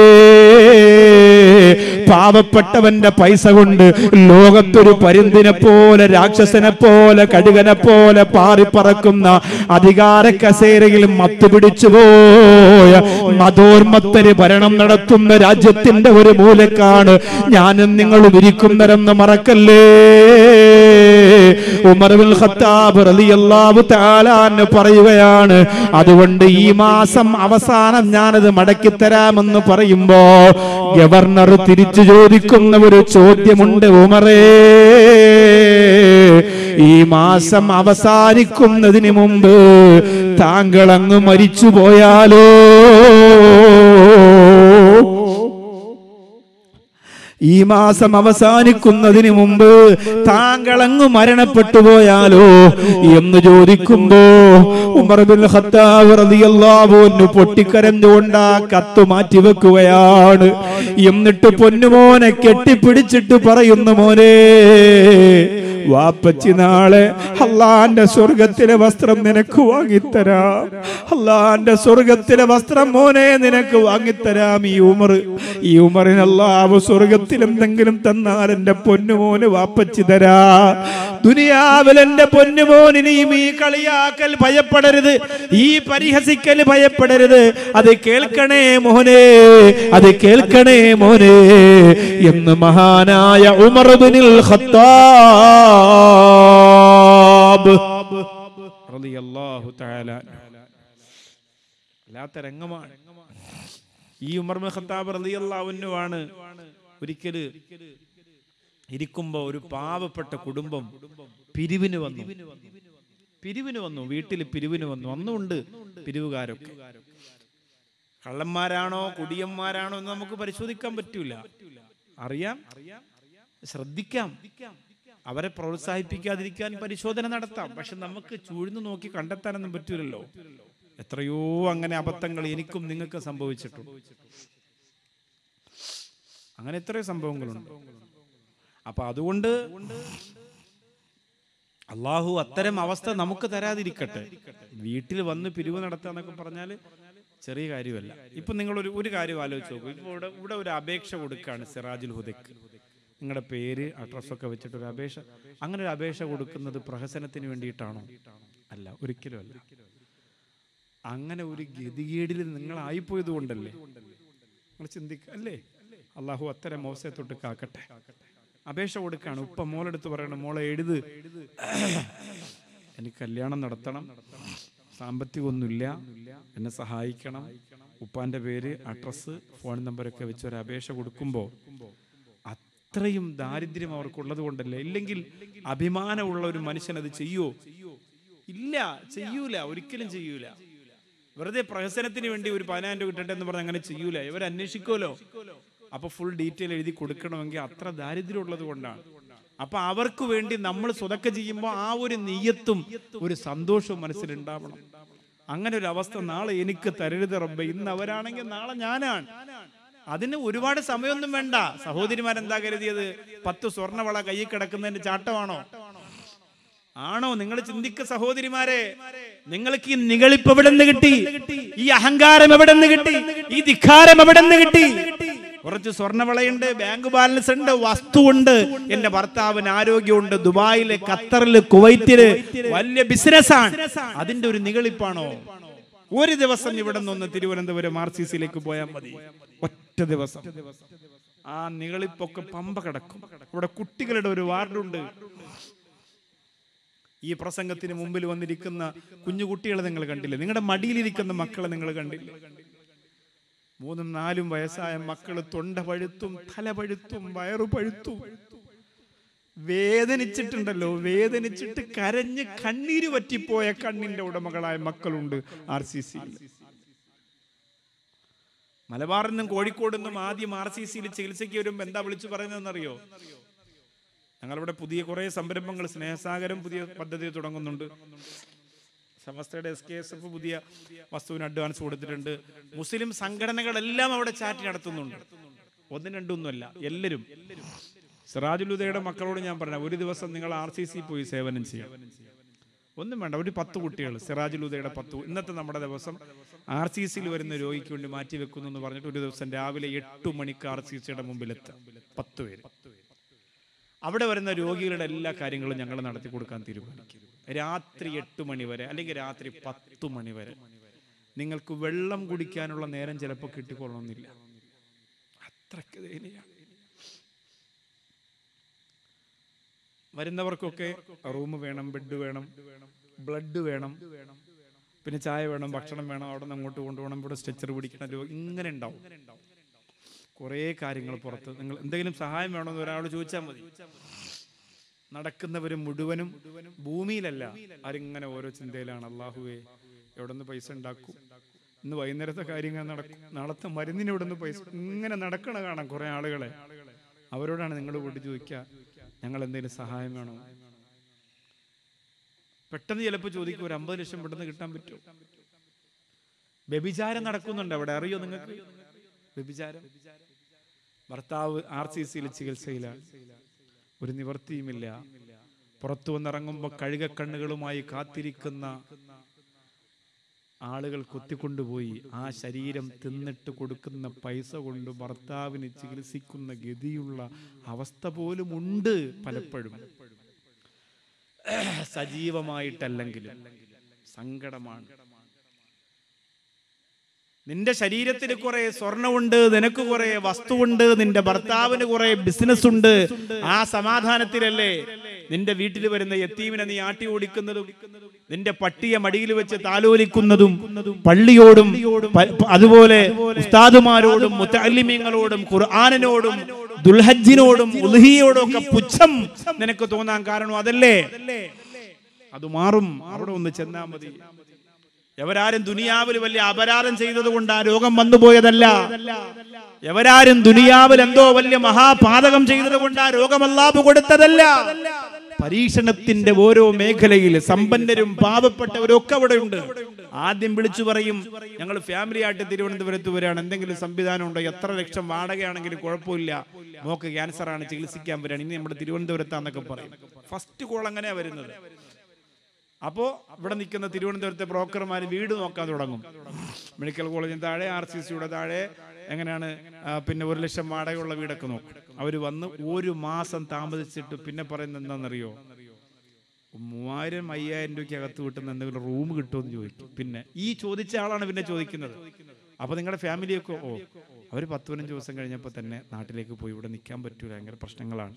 പാവപ്പെട്ടവന്റെ പൈസ കൊണ്ട് ലോകത്തൊരു പരിന്തിനെ പോലെ രാക്ഷസനെ പോലെ കടുകനെ പോലെ പാറിപ്പറക്കുന്ന അധികാര കസേരയിൽ മത്തുപിടിച്ചു പോയ മതോർമത്തര് ഭരണം നടത്തുന്ന രാജ്യത്തിന്റെ ഒരു മൂലക്കാണ് ഞാനും നിങ്ങളും ഇരിക്കുന്നതെന്ന് മറക്കല്ലേ ഉമർ ബിൻ ഖത്താബ് റളിയല്ലാഹു തആല അൻഹു പറയുകയാണ് അതുകൊണ്ട് ഈ മാസം അവസാനം ഞാനത് മടക്കി തരാമെന്ന് പറയുമ്പോ ഗവർണർ തിരിച്ചു ചോദിക്കുന്ന ഒരു ചോദ്യമുണ്ട് ഉമറേ ഈ മാസം അവസാനിക്കുന്നതിന് മുമ്പ് താങ്കൾ അങ്ങ് മരിച്ചു പോയാലോ ഈ മാസം അവസാനിക്കുന്നതിന് മുമ്പ് താങ്കൾ അങ്ങ് മരണപ്പെട്ടു പോയാലോ എന്ന് ചോദിക്കുമ്പോ ഉമർ ബിൻ ഖത്താബ് റളിയല്ലാഹു അൻഹു പൊട്ടിക്കരഞ്ഞുകൊണ്ട് ആ കത്ത് മാറ്റി വെക്കുകയാണ് എന്നിട്ട് പൊന്നുമോനെ കെട്ടിപ്പിടിച്ചിട്ട് പറയുന്നു മോനെ വാപ്പച്ചി നാളെ അള്ളാന്റെ സ്വർഗത്തിലെ വസ്ത്രം നിനക്ക് വാങ്ങിത്തരാം അള്ളാന്റെ സ്വർഗത്തിലെ വസ്ത്രം മോനെ നിനക്ക് വാങ്ങിത്തരാം ഈ ഉമർ ഈ ഉമറിന് അള്ളാഹു സ്വർഗത്തിൽ എന്തെങ്കിലും തന്നാൽ എന്റെ പൊന്നുമോന് വാപ്പച്ചി തരാ ദുനിയാവിൽ എന്റെ പൊന്നുമോനിനെയും ഈ കളിയാക്കൽ ഭയപ്പെടരുത് ഈ പരിഹസിക്കൽ ഭയപ്പെടരുത് അത് കേൾക്കണേ മോനെ അത് കേൾക്കണേ മോനെ എന്ന് മഹാനായ ഉമർ ബിനിൽ ഖത്താബ് റളിയല്ലാഹു തആല വല്ലാത്ത രംഗമാണ് ഈ ഉമർ ബിൻ ഖത്താബ് റളിയല്ലാഹു അൻഹു ആണ് ഒരിക്കല് ഇരിക്കുമ്പോ ഒരു പാവപ്പെട്ട കുടുംബം പിരിവിന് വന്നു പിരിവിന് വന്നു വീട്ടിൽ പിരിവിന് വന്നു അന്നുണ്ട് പിരിവുകാരൊക്കെ കള്ളന്മാരാണോ കുടിയന്മാരാണോ എന്ന് നമുക്ക് പരിശോധിക്കാൻ പറ്റൂല അറിയാം ശ്രദ്ധിക്കാം അവരെ പ്രോത്സാഹിപ്പിക്കാതിരിക്കാൻ പരിശോധന നടത്താം പക്ഷെ നമുക്ക് ചൂഴ്ന്നു നോക്കി കണ്ടെത്താനൊന്നും പറ്റൂലല്ലോ എത്രയോ അങ്ങനെ അബദ്ധങ്ങൾ എനിക്കും നിങ്ങൾക്ക് സംഭവിച്ചിട്ടുണ്ട് അങ്ങനെ എത്രയോ സംഭവങ്ങളുണ്ട് അപ്പൊ അതുകൊണ്ട് അള്ളാഹു അത്തരം അവസ്ഥ നമുക്ക് തരാതിരിക്കട്ടെ വീട്ടിൽ വന്ന് പിരിവ് നടത്തുക എന്നൊക്കെ പറഞ്ഞാൽ ചെറിയ കാര്യമല്ല ഇപ്പൊ നിങ്ങൾ ഒരു ഒരു കാര്യം ആലോചിച്ച് നോക്കൂ ഇപ്പൊ ഇവിടെ ഇവിടെ ഒരു അപേക്ഷ കൊടുക്കുകയാണ് സിറാജുൽ ഹുദയ്ക്ക് നിങ്ങളുടെ പേര് അഡ്രസ്സൊക്കെ വെച്ചിട്ട് ഒരു അപേക്ഷ അങ്ങനെ ഒരു അപേക്ഷ കൊടുക്കുന്നത് പ്രഹസനത്തിന് വേണ്ടിയിട്ടാണോ അല്ല ഒരിക്കലും അല്ല അങ്ങനെ ഒരു ഗതികേടിൽ നിങ്ങൾ ആയിപ്പോയത് കൊണ്ടല്ലേ നിങ്ങൾ ചിന്തിക്ക അല്ലേ അള്ളാഹു അത്തരം മോശത്തെ തൊട്ട് കാക്കട്ടെ അപേക്ഷ കൊടുക്കാണ് ഉപ്പ മോളെടുത്ത് പറയണം മോളെ എഴുത് എനിക്ക് കല്യാണം നടത്തണം സാമ്പത്തികമൊന്നുമില്ല എന്നെ സഹായിക്കണം ഉപ്പാന്റെ പേര് അഡ്രസ്സ് ഫോൺ നമ്പറൊക്കെ വെച്ച് ഒരു അപേക്ഷ കൊടുക്കുമ്പോൾ അത്രയും ദാരിദ്ര്യം അവർക്കുള്ളത് കൊണ്ടല്ലേ ഇല്ലെങ്കിൽ അഭിമാനമുള്ള ഒരു മനുഷ്യൻ അത് ചെയ്യോ ഇല്ല ചെയ്യൂല ഒരിക്കലും ചെയ്യൂല വെറുതെ പ്രഹസനത്തിന് വേണ്ടി ഒരു പതിനായിരം രൂപ കിട്ടട്ടെ എന്ന് പറഞ്ഞ് അങ്ങനെ ചെയ്യൂല ഇവർ അന്വേഷിക്കുമല്ലോ അപ്പൊ ഫുൾ ഡീറ്റെയിൽ എഴുതി കൊടുക്കണമെങ്കിൽ അത്ര ദാരിദ്ര്യം ഉള്ളത് കൊണ്ടാണ് അപ്പൊ അവർക്ക് വേണ്ടി നമ്മൾ സ്വതക്ക ചെയ്യുമ്പോൾ ആ ഒരു നെയ്യത്തും ഒരു സന്തോഷവും മനസ്സിലുണ്ടാവണം അങ്ങനെ ഒരു അവസ്ഥ നാളെ എനിക്ക് തരരുത് റബ്ബെ ഇന്ന് അവരാണെങ്കിൽ നാളെ ഞാനാണ് അതിന് ഒരുപാട് സമയമൊന്നും വേണ്ട സഹോദരിമാരെന്താ കരുതിയത് പത്ത് സ്വർണ്ണവള കയ്യിൽ കിടക്കുന്നതിന്റെ ചാട്ടമാണോ ആണോ നിങ്ങൾ ചിന്തിക്ക സഹോദരിമാരെ നിങ്ങൾക്ക് ഈ നികളിപ്പ് എവിടെ നിന്ന് കിട്ടി ഈ അഹങ്കാരം എവിടെ നിന്ന് കിട്ടി ഈ ധിക്കാരം എവിടെ നിന്ന് കിട്ടി കുറച്ച് സ്വർണ്ണവളയുണ്ട് ബാങ്ക് ബാലൻസ് ഉണ്ട് വസ്തുവുണ്ട് എന്റെ ഭർത്താവിന് ആരോഗ്യമുണ്ട് ദുബായില് ഖത്തറില് കുവൈറ്റില് വലിയ ബിസിനസ്സാണ് അതിന്റെ ഒരു നികളിപ്പാണോ ഒരു ദിവസം ഇവിടെ നിന്ന് തിരുവനന്തപുരം ആർ സി സിയിലേക്ക് പോയാൽ മതി ഒറ്റ ദിവസം ആ നികളിപ്പൊക്കെ പമ്പ കിടക്കും ഇവിടെ കുട്ടികളുടെ ഒരു വാർഡുണ്ട് ഈ പ്രസംഗത്തിന് മുമ്പിൽ വന്നിരിക്കുന്ന കുഞ്ഞു കുട്ടികളെ നിങ്ങൾ കണ്ടില്ലേ നിങ്ങളുടെ മടിയിലിരിക്കുന്ന മക്കളെ നിങ്ങൾ കണ്ടില്ലേ മൂന്നും നാലും വയസ്സായ മക്കള് തൊണ്ട പഴുത്തും തല പഴുത്തും വയറു പഴുത്തും വേദനിച്ചിട്ടുണ്ടല്ലോ വേദനിച്ചിട്ട് കരഞ്ഞ് കണ്ണീര് പറ്റിപ്പോയ കണ്ണിന്റെ ഉടമകളായ മക്കളുണ്ട് ആർ സി സി മലബാറിൽ നിന്നും കോഴിക്കോട് നിന്നും ആദ്യം ആർ സി സിയിൽ ചികിത്സയ്ക്ക് വരുമ്പോൾ എന്താ വിളിച്ചു പറയുന്നതെന്നറിയോ ഞങ്ങളിവിടെ പുതിയ കുറെ സംരംഭങ്ങൾ സ്നേഹസാഗരം പുതിയ പദ്ധതി തുടങ്ങുന്നുണ്ട് സമസ്തയുടെ എസ് കെ എസ് എഫ് പുതിയ വസ്തുവിന് അഡ്വാൻസ് കൊടുത്തിട്ടുണ്ട് മുസ്ലിം സംഘടനകളെല്ലാം അവിടെ ചാറ്റ് നടത്തുന്നുണ്ട് ഒന്നും രണ്ടൊന്നുമല്ല എല്ലാവരും സിറാജുലുദയുടെ മക്കളോട് ഞാൻ പറഞ്ഞ ഒരു ദിവസം നിങ്ങൾ ആർ സി സി പോയി സേവനം ചെയ്യാം ഒന്നും വേണ്ട ഒരു പത്ത് കുട്ടികൾ സിറാജുലുദയുടെ പത്ത് ഇന്നത്തെ നമ്മുടെ ദിവസം ആർ സി സിയിൽ വരുന്ന രോഗിക്ക് വേണ്ടി മാറ്റി വെക്കുന്നു എന്ന് പറഞ്ഞിട്ട് ഒരു ദിവസം രാവിലെ എട്ട് മണിക്ക് ആർ സി സിയുടെ മുമ്പിലെത്താം പത്ത് പേര് അവിടെ വരുന്ന രോഗികളുടെ എല്ലാ കാര്യങ്ങളും ഞങ്ങൾ നടത്തി കൊടുക്കാൻ തീരുമാനിക്കും രാത്രി എട്ട് മണി വരെ അല്ലെങ്കിൽ രാത്രി പത്ത് മണി വരെ നിങ്ങൾക്ക് വെള്ളം കുടിക്കാനുള്ള നേരം ചിലപ്പോൾ കിട്ടിക്കൊള്ളണമെന്നില്ല അത്രയ്ക്ക് ദയനീയാണ് വരുന്നവർക്കൊക്കെ റൂം വേണം ബെഡ് വേണം ബ്ലഡ് വേണം പിന്നെ ചായ വേണം ഭക്ഷണം വേണം അവിടെ നിന്ന് അങ്ങോട്ട് കൊണ്ടുപോകണം ഇവിടെ സ്ട്രെച്ചർ പിടിക്കണം രോഗി ഇങ്ങനെ ഉണ്ടാവും കുറേ കാര്യങ്ങൾ പുറത്ത് നിങ്ങൾ എന്തെങ്കിലും സഹായം വേണമെന്ന് ഒരാളോട് ചോദിച്ചാൽ മതി നടക്കുന്നവർ മുഴുവനും ഭൂമിയിലല്ല ആരിങ്ങനെ ഓരോ ചിന്തയിലാണ് അള്ളാഹുവേ എവിടെ നിന്ന് പൈസ ഉണ്ടാക്കും ഇന്ന് വൈകുന്നേരത്തെ കാര്യങ്ങൾ നടക്കും നാളത്തെ മരുന്നിന് എവിടെ നിന്ന് പൈസ ഇങ്ങനെ നടക്കണ കാണാം കുറെ ആളുകളെ അവരോടാണ് നിങ്ങൾ കൂട്ടി ചോദിക്കുക ഞങ്ങൾ എന്തെങ്കിലും സഹായം വേണോ പെട്ടെന്ന് ചിലപ്പോൾ ചോദിക്കും ഒരു അമ്പത് ലക്ഷം പെട്ടെന്ന് കിട്ടാൻ പറ്റുമോ വ്യഭിചാരം നടക്കുന്നുണ്ട് അവിടെ അറിയോ നിങ്ങൾക്ക് വ്യഭിചാരം ഭർത്താവ് ആർ സി സിയിൽ ചികിത്സയിലാണ് ഒരു നിവർത്തിയുമില്ല പുറത്തു വന്നിറങ്ങുമ്പോൾ കഴുകക്കണ്ണുകളുമായി കാത്തിരിക്കുന്ന ആളുകൾ കൊത്തിക്കൊണ്ടുപോയി ആ ശരീരം തിന്നിട്ട് കൊടുക്കുന്ന പൈസ കൊണ്ട് ഭർത്താവിന് ചികിത്സിക്കുന്ന ഗതിയുള്ള അവസ്ഥ പോലും ഉണ്ട് പലപ്പോഴും സജീവമായിട്ടല്ലെങ്കിലും സങ്കടമാണ് നിന്റെ ശരീരത്തിന് കുറെ സ്വർണമുണ്ട് നിനക്ക് കുറെ വസ്തുവുണ്ട് നിന്റെ ഭർത്താവിന് കുറെ ബിസിനസ് ഉണ്ട് ആ സമാധാനത്തിലല്ലേ നിന്റെ വീട്ടിൽ വരുന്ന യത്തീമിനെ നീ ആട്ടി ഓടിക്കുന്നതും നിന്റെ പട്ടിയെ മടിയിൽ വെച്ച് താലോലിക്കുന്നതും പള്ളിയോടും പ- അതുപോലെ ഉസ്താദുമാരോടും മുത്തല്ലിമീങ്ങളോടും ഖുർആാനിനോടും ദുൽഹജ്ജിനോടും ഉൽഹിയോടും ഒക്കെ പുച്ഛം നിനക്ക് തോന്നാൻ കാരണം അതല്ലേ അത് മാറും അവിടെ ഒന്ന് ചെന്നാ മതി എവരാരും ദുനിയാവിൽ വലിയ അപരാധം ചെയ്തത് കൊണ്ട് ആ രോഗം വന്നുപോയതല്ല എവരാരും ദുനിയാവിൽ എന്തോ വലിയ മഹാപാതകം ചെയ്തത് കൊണ്ട് ആ രോഗം അല്ലാഹു കൊടുത്തതല്ല പരീക്ഷണത്തിന്റെ ഓരോ മേഖലയിൽ സമ്പന്നരും പാവപ്പെട്ടവരും ഒക്കെ അവിടെ ഉണ്ട് ആദ്യം വിളിച്ചു പറയും ഞങ്ങൾ ഫാമിലി ആയിട്ട് തിരുവനന്തപുരത്ത് വരികയാണ് എന്തെങ്കിലും സംവിധാനം ഉണ്ടോ എത്ര ലക്ഷം വാടകയാണെങ്കിലും കുഴപ്പമില്ല മോക്ക് ക്യാൻസർ ആണ് ചികിത്സിക്കാൻ വരികയാണ് ഇനി നമ്മുടെ തിരുവനന്തപുരത്താന്നൊക്കെ പറയും ഫസ്റ്റ് കോൾ അങ്ങനെയാ വരുന്നത് അപ്പോ ഇവിടെ നിൽക്കുന്ന തിരുവനന്തപുരത്തെ ബ്രോക്കർമാർ വീട് നോക്കാൻ തുടങ്ങും മെഡിക്കൽ കോളേജിന് താഴെ ആർ സി സിയുടെ താഴെ എങ്ങനെയാണ് ആ, പിന്നെ ഒരു ലക്ഷം വാടകയുള്ള വീടൊക്കെ നോക്കും അവർ വന്ന് ഒരു മാസം താമസിച്ചിട്ട് പിന്നെ പറയുന്നത് എന്താണെന്നറിയോ മൂവായിരം അയ്യായിരം രൂപയ്ക്ക് അകത്ത് കിട്ടുന്ന എന്തെങ്കിലും റൂം കിട്ടുമെന്ന് ചോദിക്കും പിന്നെ ഈ ചോദിച്ച ആളാണ് പിന്നെ ചോദിക്കുന്നത് അപ്പൊ നിങ്ങളുടെ ഫാമിലിയൊക്കെ ഓ അവർ പത്ത് പതിനഞ്ച് ദിവസം കഴിഞ്ഞപ്പോൾ തന്നെ നാട്ടിലേക്ക് പോയി ഇവിടെ നിൽക്കാൻ പറ്റൂല ഭയങ്കര പ്രശ്നങ്ങളാണ്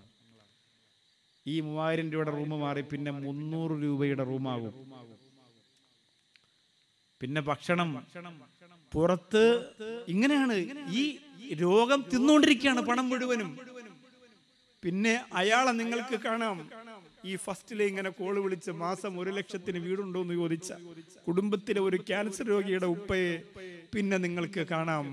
ഈ മൂവായിരം രൂപയുടെ റൂം മാറി പിന്നെ മുന്നൂറ് രൂപയുടെ റൂമാകും പിന്നെ ഭക്ഷണം പുറത്ത് ഇങ്ങനെയാണ് ഈ രോഗം തിന്നുകൊണ്ടിരിക്കുകയാണ് പണം മുഴുവനും പിന്നെ അയാളെ നിങ്ങൾക്ക് കാണാം ഈ ഫസ്റ്റിലെ ഇങ്ങനെ കോള് വിളിച്ച് മാസം ഒരു ലക്ഷത്തിന് വീടുണ്ടോ എന്ന് ചോദിച്ച കുടുംബത്തിലെ ഒരു ക്യാൻസർ രോഗിയുടെ ഉപ്പയെ പിന്നെ നിങ്ങൾക്ക് കാണാം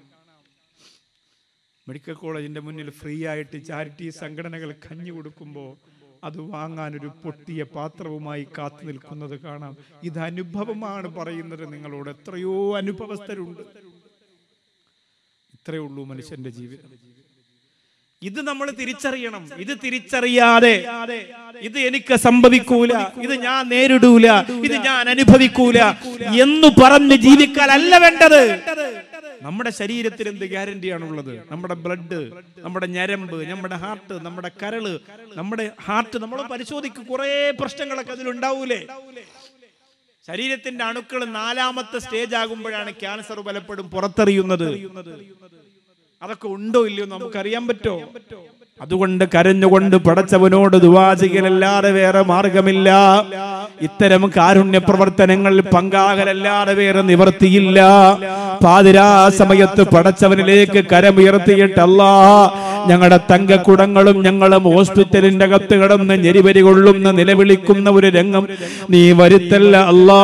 മെഡിക്കൽ കോളേജിന്റെ മുന്നിൽ ഫ്രീ ആയിട്ട് ചാരിറ്റി സംഘടനകൾ കഞ്ഞി കൊടുക്കുമ്പോൾ അത് വാങ്ങാൻ ഒരു പൊട്ടിയ പാത്രവുമായി കാത്തു നിൽക്കുന്നത് കാണാം ഇത് അനുഭവമാണ് പറയുന്നത് നിങ്ങളോട് എത്രയോ അനുഭവസ്ഥരുണ്ട് ഇത്രയേ ഉള്ളൂ മനുഷ്യന്റെ ജീവിതം ഇത് നമ്മൾ തിരിച്ചറിയണം ഇത് തിരിച്ചറിയാതെ ഇത് എനിക്ക് സംഭവിക്കൂല ഇത് ഞാൻ നേരിടൂല ഇത് ഞാൻ അനുഭവിക്കൂല എന്ന് പറഞ്ഞ് ജീവിക്കാനല്ല വേണ്ടത് നമ്മുടെ ശരീരത്തിൽ എന്ത് ഗ്യാരണ്ടിയാണുള്ളത് നമ്മുടെ ബ്ലഡ് നമ്മുടെ ഞരമ്പ് നമ്മുടെ ഹാർട്ട് നമ്മുടെ കരള് നമ്മുടെ ഹാർട്ട് നമ്മൾ പരിശോധിക്കും കുറെ പ്രശ്നങ്ങളൊക്കെ അതിലുണ്ടാവൂലേ ശരീരത്തിന്റെ അണുക്കൾ നാലാമത്തെ സ്റ്റേജ് ആകുമ്പോഴാണ് ക്യാൻസർ പലപ്പോഴും പുറത്തെറിയുന്നത് അതൊക്കെ ഉണ്ടോ ഇല്ലയോ എന്ന് നമുക്കറിയാൻ പറ്റോ അതുകൊണ്ട് കരഞ്ഞുകൊണ്ട് പടച്ചവനോട് ദുവാ ചെയ്യലല്ലാതെ വേറെ മാർഗമില്ല ഇത്തരം കാരുണ്യ പ്രവർത്തനങ്ങളിൽ പങ്കാകലല്ലാതെ വേറെ നിവർത്തിയില്ല പാതിരാ സമയത്ത് പടച്ചവനിലേക്ക് കരമുയർത്തിയിട്ടല്ല ഞങ്ങളുടെ തങ്കക്കുടങ്ങളും ഞങ്ങളും ഹോസ്പിറ്റലിന്റെ അകത്ത് കിടന്ന് ഞെരിവരി കൊള്ളുന്ന നിലവിളിക്കുന്ന ഒരു രംഗം നീ വരുത്തല്ല അല്ലാ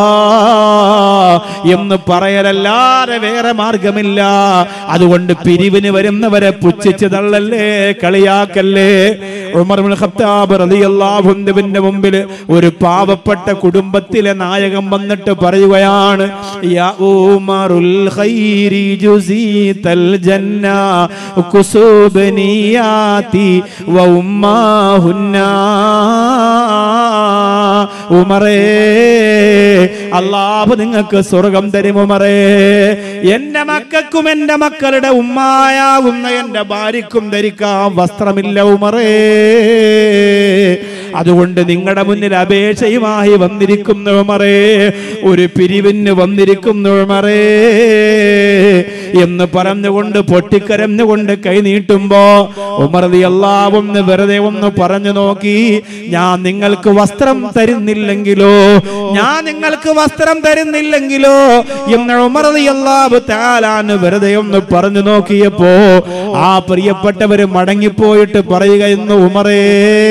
എന്ന് പറയലല്ലാതെ വേറെ മാർഗമില്ല അതുകൊണ്ട് പിരിവിന് വരുന്നവരെ പുച്ഛിച്ച് തള്ളല്ലേ കളിയാക്കല്ലേ ഉമർ ഇബ്നുൽ ഖത്താബ് റളിയല്ലാഹു അൻഹുവിന്റെ മുമ്പിൽ ഒരു പാവപ്പെട്ട കുടുംബത്തിലെ നായകൻ വന്നിട്ട് പറയുകയാണ് യാ ഉമറുൽ ഖൈരി ജുസീതൽ ജന്ന കുസുബനിയാതി വ ഉമ്മാഹുന്നാ ഉമറേ അള്ളാഹു നിങ്ങൾക്ക് സ്വർഗം തരും ഉമറേ എന്റെ മക്കൾക്കും എന്റെ മക്കളുടെ ഉമ്മായാകുന്ന എന്റെ ഭാര്യക്കും ധരിക്കാൻ വസ്ത്രമില്ല ഉമറേ അതുകൊണ്ട് നിങ്ങളുടെ മുന്നിൽ അപേക്ഷയുമായി വന്നിരിക്കുന്ന ഉമറേ ഒരു പിരിവിന് വന്നിരിക്കുന്ന ഉമറേ എന്ന് പറഞ്ഞുകൊണ്ട് പൊട്ടിക്കരഞ്ഞുകൊണ്ട് കൈ നീട്ടുമ്പോ ഉമർതി എല്ലാവും വെറുതെ ഒന്ന് പറഞ്ഞു നോക്കി ഞാൻ നിങ്ങൾക്ക് വസ്ത്രം തരുന്നില്ലെങ്കിലോ ഞാൻ നിങ്ങൾക്ക് വസ്ത്രം തരുന്നില്ലെങ്കിലോ എന്ന് ഉമർതി അല്ലാവ് താലാന്ന് വെറുതെ ഒന്ന് പറഞ്ഞു നോക്കിയപ്പോ ആ പ്രിയപ്പെട്ടവര് മടങ്ങിപ്പോയിട്ട് പറയുക എന്ന് ഉമറേ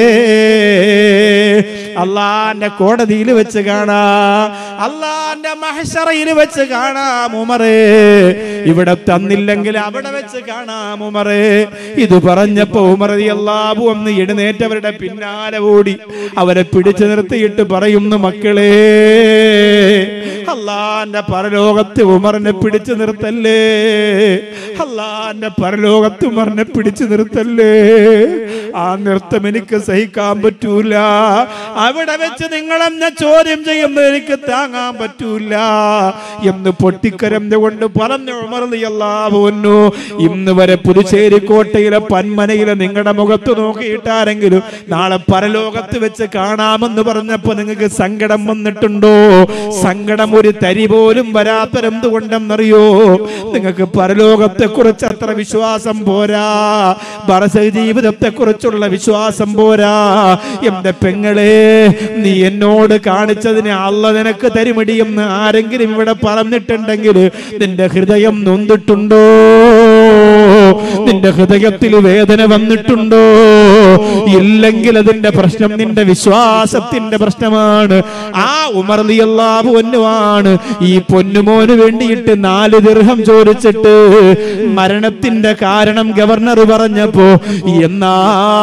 അള്ളാന്റെ കോടതിയിൽ വെച്ച് കാണാ അള്ളാന്റെ മഹശറയിൽ വെച്ച് കാണാം ഉമറേ ഇവിടെ തന്നില്ലെങ്കിൽ അവിടെ വെച്ച് കാണാം ഉമറേ ഇത് പറഞ്ഞപ്പോ ഉമറതി അള്ളാബു ഒന്ന് എഴുന്നേറ്റവരുടെ പിന്നാലെ ഓടി അവരെ പിടിച്ചു നിർത്തിയിട്ട് പറയുന്നു മക്കളെ അള്ളാന്റെ പരലോകത്ത് ഉമറിനെ പിടിച്ചു നിർത്തല്ലേ അള്ളാന്റെ പരലോകത്ത് ഉമറിനെ പിടിച്ചു നിർത്തല്ലേ ആ നൃത്തം എനിക്ക് സഹിക്കാൻ പറ്റൂല അവിടെ വെച്ച് നിങ്ങളെന്നെ ചോദ്യം ചെയ്യുന്നത് എനിക്ക് താങ്ങാൻ പറ്റൂല എന്ന് പൊട്ടിക്കരഞ്ഞുകൊണ്ട് പറഞ്ഞു ഉമർന്നിയല്ലാവുന്നു ഇന്ന് വരെ പുതുച്ചേരി കോട്ടയിലെ പന്മനയിലെ നിങ്ങളുടെ മുഖത്ത് നോക്കിയിട്ടാരെങ്കിലും നാളെ പരലോകത്ത് വെച്ച് കാണാമെന്ന് പറഞ്ഞപ്പോ നിങ്ങൾക്ക് സങ്കടം വന്നിട്ടുണ്ടോ സങ്കടം ഒരു തരി പോലും വരാത്തൊരെന്തുകൊണ്ടെന്നറിയോ നിങ്ങൾക്ക് പരലോകത്തെ കുറിച്ച് അത്ര വിശ്വാസം പോരാ ഭരസ ജീവിതത്തെ കുറിച്ചുള്ള വിശ്വാസം പോരാ എന്റെ പെങ്ങളെ നീ എന്നോട് കാണിച്ചതിന് അല്ല നിനക്ക് തരുമിടിയെന്ന് ആരെങ്കിലും ഇവിടെ പറഞ്ഞിട്ടുണ്ടെങ്കിൽ നിന്റെ ഹൃദയം നൊന്തിട്ടുണ്ടോ നിന്റെ ഹൃദയത്തിൽ വേദന വന്നിട്ടുണ്ടോ ഇല്ലെങ്കിൽ അതിന്റെ പ്രശ്നം നിന്റെ വിശ്വാസത്തിന്റെ പ്രശ്നമാണ് ആ ഉമർലിയല്ലാഹു പൊന്നുവാണ് ഈ പൊന്നുമോന് വേണ്ടിയിട്ട് നാല് ദീർഘം ചോദിച്ചിട്ട് മരണത്തിന്റെ കാരണം ഗവർണർ പറഞ്ഞപ്പോ എന്നാ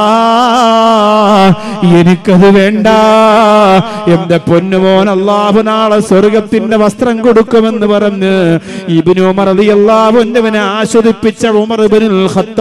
എനിക്കത് വേണ്ട എന്റെ പൊന്നുമോൻ അള്ളാഹു നാളെ സ്വർഗത്തിന്റെ വസ്ത്രം കൊടുക്കുമെന്ന് പറഞ്ഞ് ഇബിനു ഉമർ അള്ളാഹു എന്നെ ആസ്വദിപ്പിച്ച ഉമർ ഇബ്നുൽ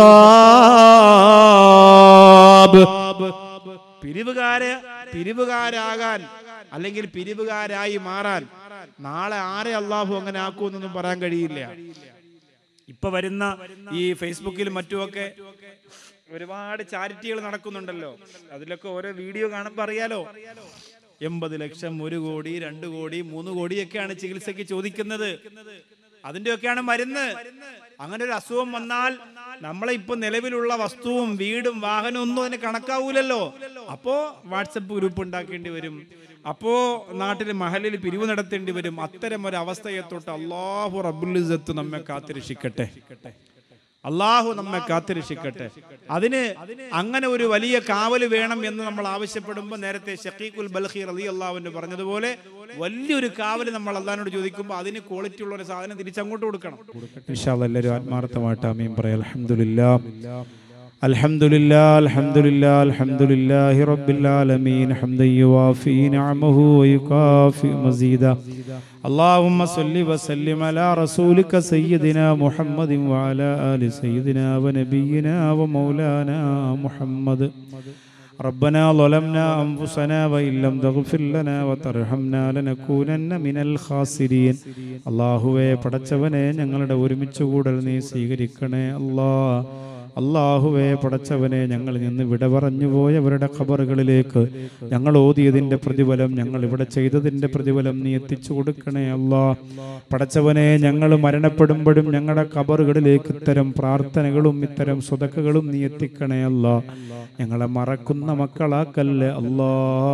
ഖത്താബ് പിരിവുകാര് പിരിവുകാരാകാൻ അല്ലെങ്കിൽ പിരിവുകാരായി മാറാൻ നാളെ ആരെ അള്ളാഹു അങ്ങനെ ആക്കുമെന്നൊന്നും പറയാൻ കഴിയില്ല ഇപ്പൊ വരുന്ന ഈ ഫേസ്ബുക്കിലും മറ്റുമൊക്കെ ഒരുപാട് ചാരിറ്റികൾ നടക്കുന്നുണ്ടല്ലോ അതിലൊക്കെ ഓരോ വീഡിയോ കാണുമ്പോൾ അറിയാലോ എൺപത് ലക്ഷം ഒരു കോടി രണ്ട് കോടി മൂന്ന് കോടിയൊക്കെയാണ് ചികിത്സയ്ക്ക് ചോദിക്കുന്നത് അതിന്റെയൊക്കെയാണ് മരുന്ന് അങ്ങനെ ഒരു അസുഖം വന്നാൽ നമ്മളെ ഇപ്പൊ നിലവിലുള്ള വസ്തുവും വീടും വാഹനവും ഒന്നും അതിന് കണക്കാവൂലല്ലോ അപ്പോ വാട്സപ്പ് ഗ്രൂപ്പ് ഉണ്ടാക്കേണ്ടി വരും അപ്പോ നാട്ടിൽ മഹലിൽ പിരിവ് നടത്തേണ്ടി വരും അത്തരം ഒരു അവസ്ഥയെ തൊട്ട് അള്ളാഹു റബുലിസത്ത് നമ്മെ കാത്തിരക്ഷിക്കട്ടെ അള്ളാഹു നമ്മെ കാത്തിരക്ഷിക്കട്ടെ അതിന് അങ്ങനെ ഒരു വലിയ കാവല് വേണം എന്ന് നമ്മൾ ആവശ്യപ്പെടുമ്പോൾ നേരത്തെ ഷക്കീഖുൽ ബൽഖീർ അലി അള്ളാഹുവിന് പറഞ്ഞതുപോലെ വലിയൊരു കാവല് നമ്മൾ അള്ളാഹിനോട് ചോദിക്കുമ്പോൾ അതിന് ക്വാളിറ്റി ഉള്ള ഒരു സാധനം തിരിച്ചങ്ങോട്ട് കൊടുക്കണം എല്ലാവരും ആത്മാർത്ഥമായിട്ട് അമീൻ പറയാം അലഹമില്ല الحمد لله الحمد لله الحمد لله رب العالمين حمدا يوافي نعمه ويكافئ مزيدا اللهم صل وسلم على رسولك سيدنا محمد وعلى آل سيدنا ونبينا ومولانا محمد ربنا ظلمنا أنفسنا وإن لم تغفر لنا وترحمنا لنكونن من الخاسرين അള്ളാഹുവെ പടച്ചവനെ ഞങ്ങളുടെ ഒരുമിച്ച് കൂടൽ നീ സ്വീകരിക്കണേ അല്ലാ അള്ളാഹുവേ പടച്ചവനെ ഞങ്ങൾ നിന്ന് വിട പറഞ്ഞു പോയവരുടെ ഖബറുകളിലേക്ക് ഞങ്ങൾ ഓതിയതിന്റെ പ്രതിഫലം ഞങ്ങൾ ഇവിടെ ചെയ്തതിന്റെ പ്രതിഫലം നീ എത്തിച്ചു കൊടുക്കണേ അല്ലാ പടച്ചവനെ ഞങ്ങൾ മരണപ്പെടുമ്പോഴും ഞങ്ങളുടെ ഖബറുകളിലേക്ക് ഇത്തരം പ്രാർത്ഥനകളും ഇത്തരം സ്വതക്കകളും നീ എത്തിക്കണേ അല്ലാ ഞങ്ങളെ മറക്കുന്ന മക്കളാക്കല്ലേ അല്ലാ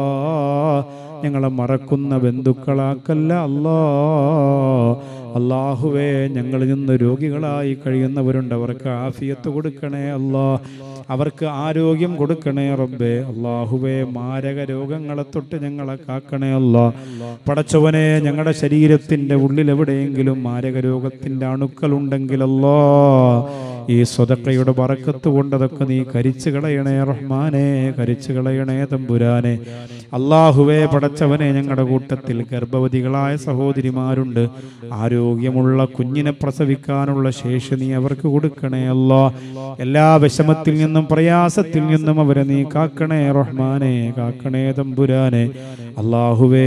ഞങ്ങളെ മറക്കുന്ന ബന്ധുക്കളാക്കല്ല അല്ലാ അള്ളാഹുവേ ഞങ്ങളിൽ നിന്ന് രോഗികളായി കഴിയുന്നവരുണ്ട് അവർക്ക് ആഫിയത്ത് കൊടുക്കണേ അല്ലാ അവർക്ക് ആരോഗ്യം കൊടുക്കണേ റബ്ബേ അള്ളാഹുവേ മാരക രോഗങ്ങളെ തൊട്ട് ഞങ്ങളെ കാക്കണേ അല്ലാ പടച്ചവനെ ഞങ്ങളുടെ ശരീരത്തിന്റെ ഉള്ളിൽ എവിടെയെങ്കിലും മാരക രോഗത്തിന്റെ അണുക്കൾ ഉണ്ടെങ്കിലല്ലോ ഈ സ്വതക്കയുടെ വറക്കത്ത് കൊണ്ട് അതൊക്കെ നീ കരിച്ചു കളയണേ റഹ്മാനെ കരിച്ചു കളയണേ തമ്പുരാനെ അള്ളാഹുവേ പടച്ചവനെ ഞങ്ങളുടെ കൂട്ടത്തിൽ ഗർഭവതികളായ സഹോദരിമാരുണ്ട് ആരോഗ്യമുള്ള കുഞ്ഞിനെ പ്രസവിക്കാനുള്ള ശേഷി നീ അവർക്ക് കൊടുക്കണേ അല്ലാ എല്ലാ വിഷമത്തിൽ നിന്നും പ്രയാസത്തിൽ നിന്നും അവരെ നീ കാക്കണേ റഹ്മാനെ കാക്കണേ തമ്പുരാനെ അള്ളാഹുവേ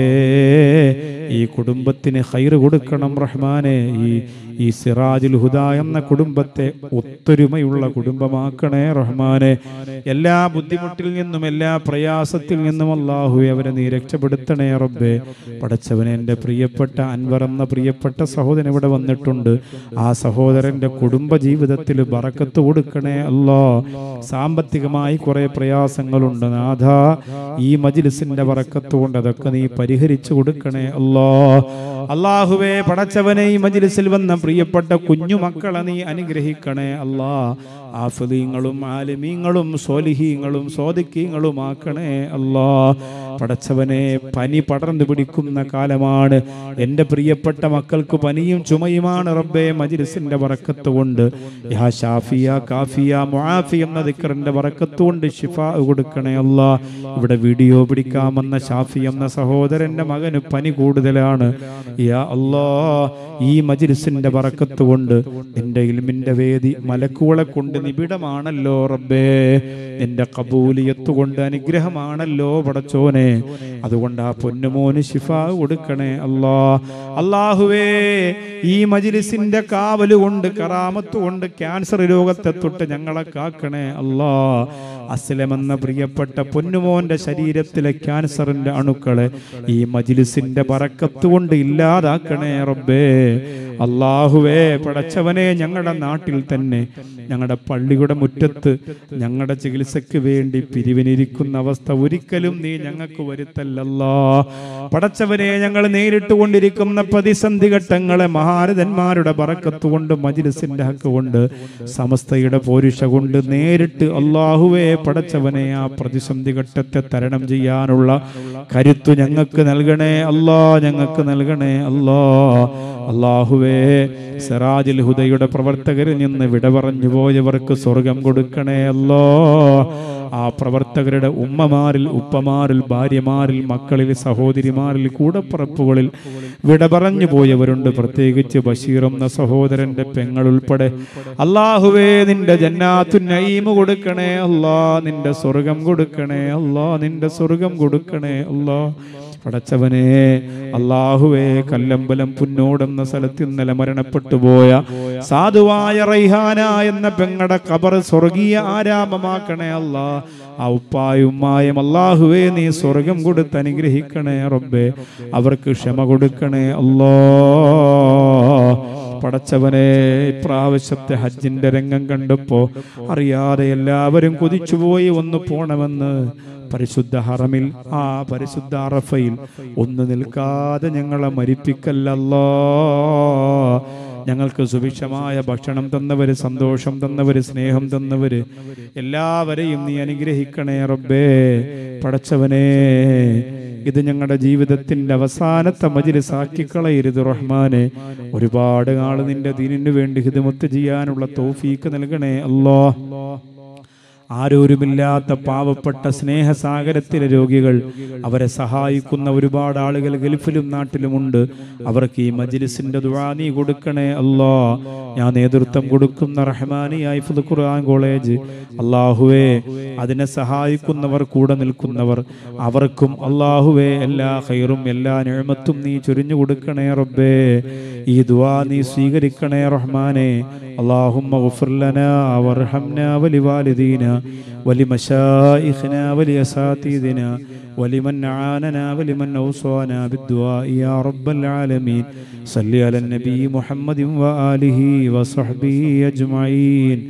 ഈ കുടുംബത്തിന് ഹൈറ് കൊടുക്കണം റഹ്മാനെ ഈ ഈ സിറാജുൽ ഹുദ എന്ന കുടുംബത്തെ ഒത്തൊരുമയുള്ള കുടുംബമാക്കണേ റഹ്മാനെ എല്ലാ ബുദ്ധിമുട്ടിൽ നിന്നും എല്ലാ പ്രയാസത്തിൽ നിന്നും അള്ളാഹുവെ അവരെ നീ രക്ഷപ്പെടുത്തണേ റബ്ബേ പടച്ചവനെ എൻ്റെ പ്രിയപ്പെട്ട അൻവർ എന്ന പ്രിയപ്പെട്ട സഹോദരൻ ഇവിടെ വന്നിട്ടുണ്ട് ആ സഹോദരന്റെ കുടുംബ ജീവിതത്തിൽ ബറക്കത്ത് കൊടുക്കണേ അല്ലോ സാമ്പത്തികമായി കുറെ പ്രയാസങ്ങളുണ്ട് നാഥ ഈ മജിലിസിന്റെ ബറക്കത്ത് കൊണ്ട് അതൊക്കെ നീ പരിഹരിച്ചു കൊടുക്കണേ അല്ലോ അള്ളാഹുവേ പടച്ചവനെ ഈ മജിലിസിൽ വന്ന പ്രിയപ്പെട്ട കുഞ്ഞുമക്കളെ നീ അനുഗ്രഹിക്കണേ അല്ലാ ആഫലീങ്ങളും ആലിമീങ്ങളും സോലിഹീങ്ങളും സോദിക്കീങ്ങളും ആക്കണേ അല്ലാ പടച്ചവനെ പനി പടർന്നു പിടിക്കുന്ന കാലമാണ് എൻ്റെ പ്രിയപ്പെട്ട മക്കൾക്ക് പനിയും ചുമയുമാണ് റബ്ബേ മജിലിസിന്റെ വറക്കത്ത് കൊണ്ട് യാ ഷാഫിയ കാഫിയ മുആഫി എന്ന ദിക്കറിന്റെ വറക്കത്ത് കൊണ്ട് ഷിഫ കൊടുക്കണേ അല്ലാ ഇവിടെ വീഡിയോ പിടിക്കാമെന്ന ഷാഫി എന്ന സഹോദരന്റെ മകന് പനി കൂടുതലാണ് യാ അല്ലാ ഈ മജിലിസിന്റെ വറക്കത്ത് കൊണ്ട് നിന്റെ ഇൽമിന്റെ വേദി മലക്കുകളെ കൊണ്ട് നിബിഡമാണല്ലോ റബ്ബേ നിന്റെ കബൂലിയത്ത് കൊണ്ട് അനുഗ്രഹമാണല്ലോ പടച്ചോനെ അതുകൊണ്ട് ആ പൊന്നുമോന് ശിഫ കൊടുക്കണേ അല്ലാ അള്ളാഹുവേ ഈ മജിലിസിന്റെ കാവല് കൊണ്ട് കറാമത്ത് കൊണ്ട് ക്യാൻസർ രോഗത്തെ തൊട്ട് ഞങ്ങളെ കാക്കണേ അല്ലാ അസ്ലം എന്ന പ്രിയപ്പെട്ട പൊന്നുമോന്റെ ശരീരത്തിലെ ക്യാൻസറിന്റെ അണുക്കളെ ഈ മജിലിസിന്റെ പറക്കത്ത് കൊണ്ട് ഇല്ലാതാക്കണേ റബ്ബേ അള്ളാഹുവേ പടച്ചവനെ ഞങ്ങളുടെ നാട്ടിൽ തന്നെ ഞങ്ങളുടെ പള്ളിയുടെ മുറ്റത്ത് ഞങ്ങളുടെ ചികിത്സയ്ക്ക് വേണ്ടി പിരിവിനിരിക്കുന്ന അവസ്ഥ ഒരിക്കലും നീ ഞങ്ങൾക്ക് വരുത്തല്ലല്ലാ പടച്ചവനെ ഞങ്ങൾ നേരിട്ട് കൊണ്ടിരിക്കുന്ന പ്രതിസന്ധി ഘട്ടങ്ങളെ മഹാരഥന്മാരുടെ പറക്കത്ത് കൊണ്ട് മജിലിസിന്റെ ഹക്ക് കൊണ്ട് സമസ്തയുടെ പോരുഷ കൊണ്ട് നേരിട്ട് അള്ളാഹുവേ പടച്ചവനെ ആ പ്രതിസന്ധി ഘട്ടത്തെ തരണം ചെയ്യാനുള്ള കരുത്തു ഞങ്ങൾക്ക് നൽകണേ അല്ലാ ഞങ്ങൾക്ക് നൽകണേ അല്ലാ അള്ളാഹുവേ സിറാജുൽ ഹുദയുടെ പ്രവർത്തകരിൽ നിന്ന് വിട പറഞ്ഞു പോയവർക്ക് സ്വർഗം കൊടുക്കണേ അല്ലോ ആ പ്രവർത്തകരുടെ ഉമ്മമാരിൽ ഉപ്പമാരിൽ ഭാര്യമാരിൽ മക്കളിൽ സഹോദരിമാരിൽ കൂടപ്പറപ്പുകളിൽ വിട പറഞ്ഞു പോയവരുണ്ട് പ്രത്യേകിച്ച് ബഷീർ എന്ന സഹോദരന്റെ പെങ്ങൾ ഉൾപ്പെടെ അള്ളാഹുവേ നിന്റെ ജന്നാത്തു നൈമ് കൊടുക്കണേ അല്ലാ നിന്റെ സ്വർഗം കൊടുക്കണേ അല്ലാ നിന്റെ സ്വർഗം കൊടുക്കണേ അല്ലാ പടച്ചവനെ അള്ളാഹുവേ കല്ലമ്പലം പുന്നോടെന്ന സ്ഥലത്ത് ഇന്നലെ മരണപ്പെട്ടു പോയ സാധുവായ റൈഹാന എന്ന പെങ്ങടെ കബർ സ്വർഗീയ ആരാമമാക്കണേ അല്ലാ ആ ഉപ്പായുമ്മായും അള്ളാഹുവേ നീ സ്വർഗം കൊടുത്ത് അനുഗ്രഹിക്കണേ റബ്ബേ അവർക്ക് ക്ഷമ കൊടുക്കണേ അല്ലോ പടച്ചവനെ ഇപ്രാവശ്യത്തെ ഹജ്ജിന്റെ രംഗം കണ്ടപ്പോ അറിയാതെ എല്ലാവരും കൊതിച്ചുപോയി ഒന്ന് പോണമെന്ന് പരിശുദ്ധ ഹറമിൽ ആ പരിശുദ്ധ അറഫയിൽ ഒന്ന് നിൽക്കാതെ ഞങ്ങളെ മരിപ്പിക്കല്ലല്ലോ ഞങ്ങൾക്ക് സുഭിക്ഷമായ ഭക്ഷണം തന്നവര് സന്തോഷം തന്നവര് സ്നേഹം തന്നവര് എല്ലാവരെയും നീ അനുഗ്രഹിക്കണേ റബ്ബേ പടച്ചവനെ ഇത് ഞങ്ങളുടെ ജീവിതത്തിന്റെ അവസാനത്തെ മജിലിസാക്കി കളയരുത് റഹ്മാനെ ഒരുപാട് നാൾ നിന്റെ ദീനിനു വേണ്ടി ഹിതമത്ത് ചെയ്യാനുള്ള തോഫീക്ക് നൽകണേ അല്ലോ ആരോരുമില്ലാത്ത പാവപ്പെട്ട സ്നേഹസാഗരത്തിലെ രോഗികൾ അവരെ സഹായിക്കുന്ന ഒരുപാട് ആളുകൾ ഗൾഫിലും നാട്ടിലുമുണ്ട് അവർക്ക് ഈ മജ്ലിസിന്റെ ദുആ നീ കൊടുക്കണേ അല്ലാ ഞാൻ നേതൃത്വം കൊടുക്കുന്ന റഹ്മാനി ഹൈഫുദ് ഖുർആൻ കോളേജ് അള്ളാഹുവേ അതിനെ സഹായിക്കുന്നവർ കൂടെ നിൽക്കുന്നവർ അവർക്കും അള്ളാഹുവേ എല്ലാ ഖൈറും എല്ലാ നിഴമത്തും നീ ചൊരിഞ്ഞു കൊടുക്കണേ റബ്ബേ ഈ ദുആ നീ സ്വീകരിക്കണേ റഹ്മാനെ اللهم اغفر لنا وارحمنا ولوالدينا ولمشائخنا ولأساتذنا ولمن عاننا ولمن أوصانا بالدعاء يا رب العالمين صل على النبي محمد وآله وصحبه أجمعين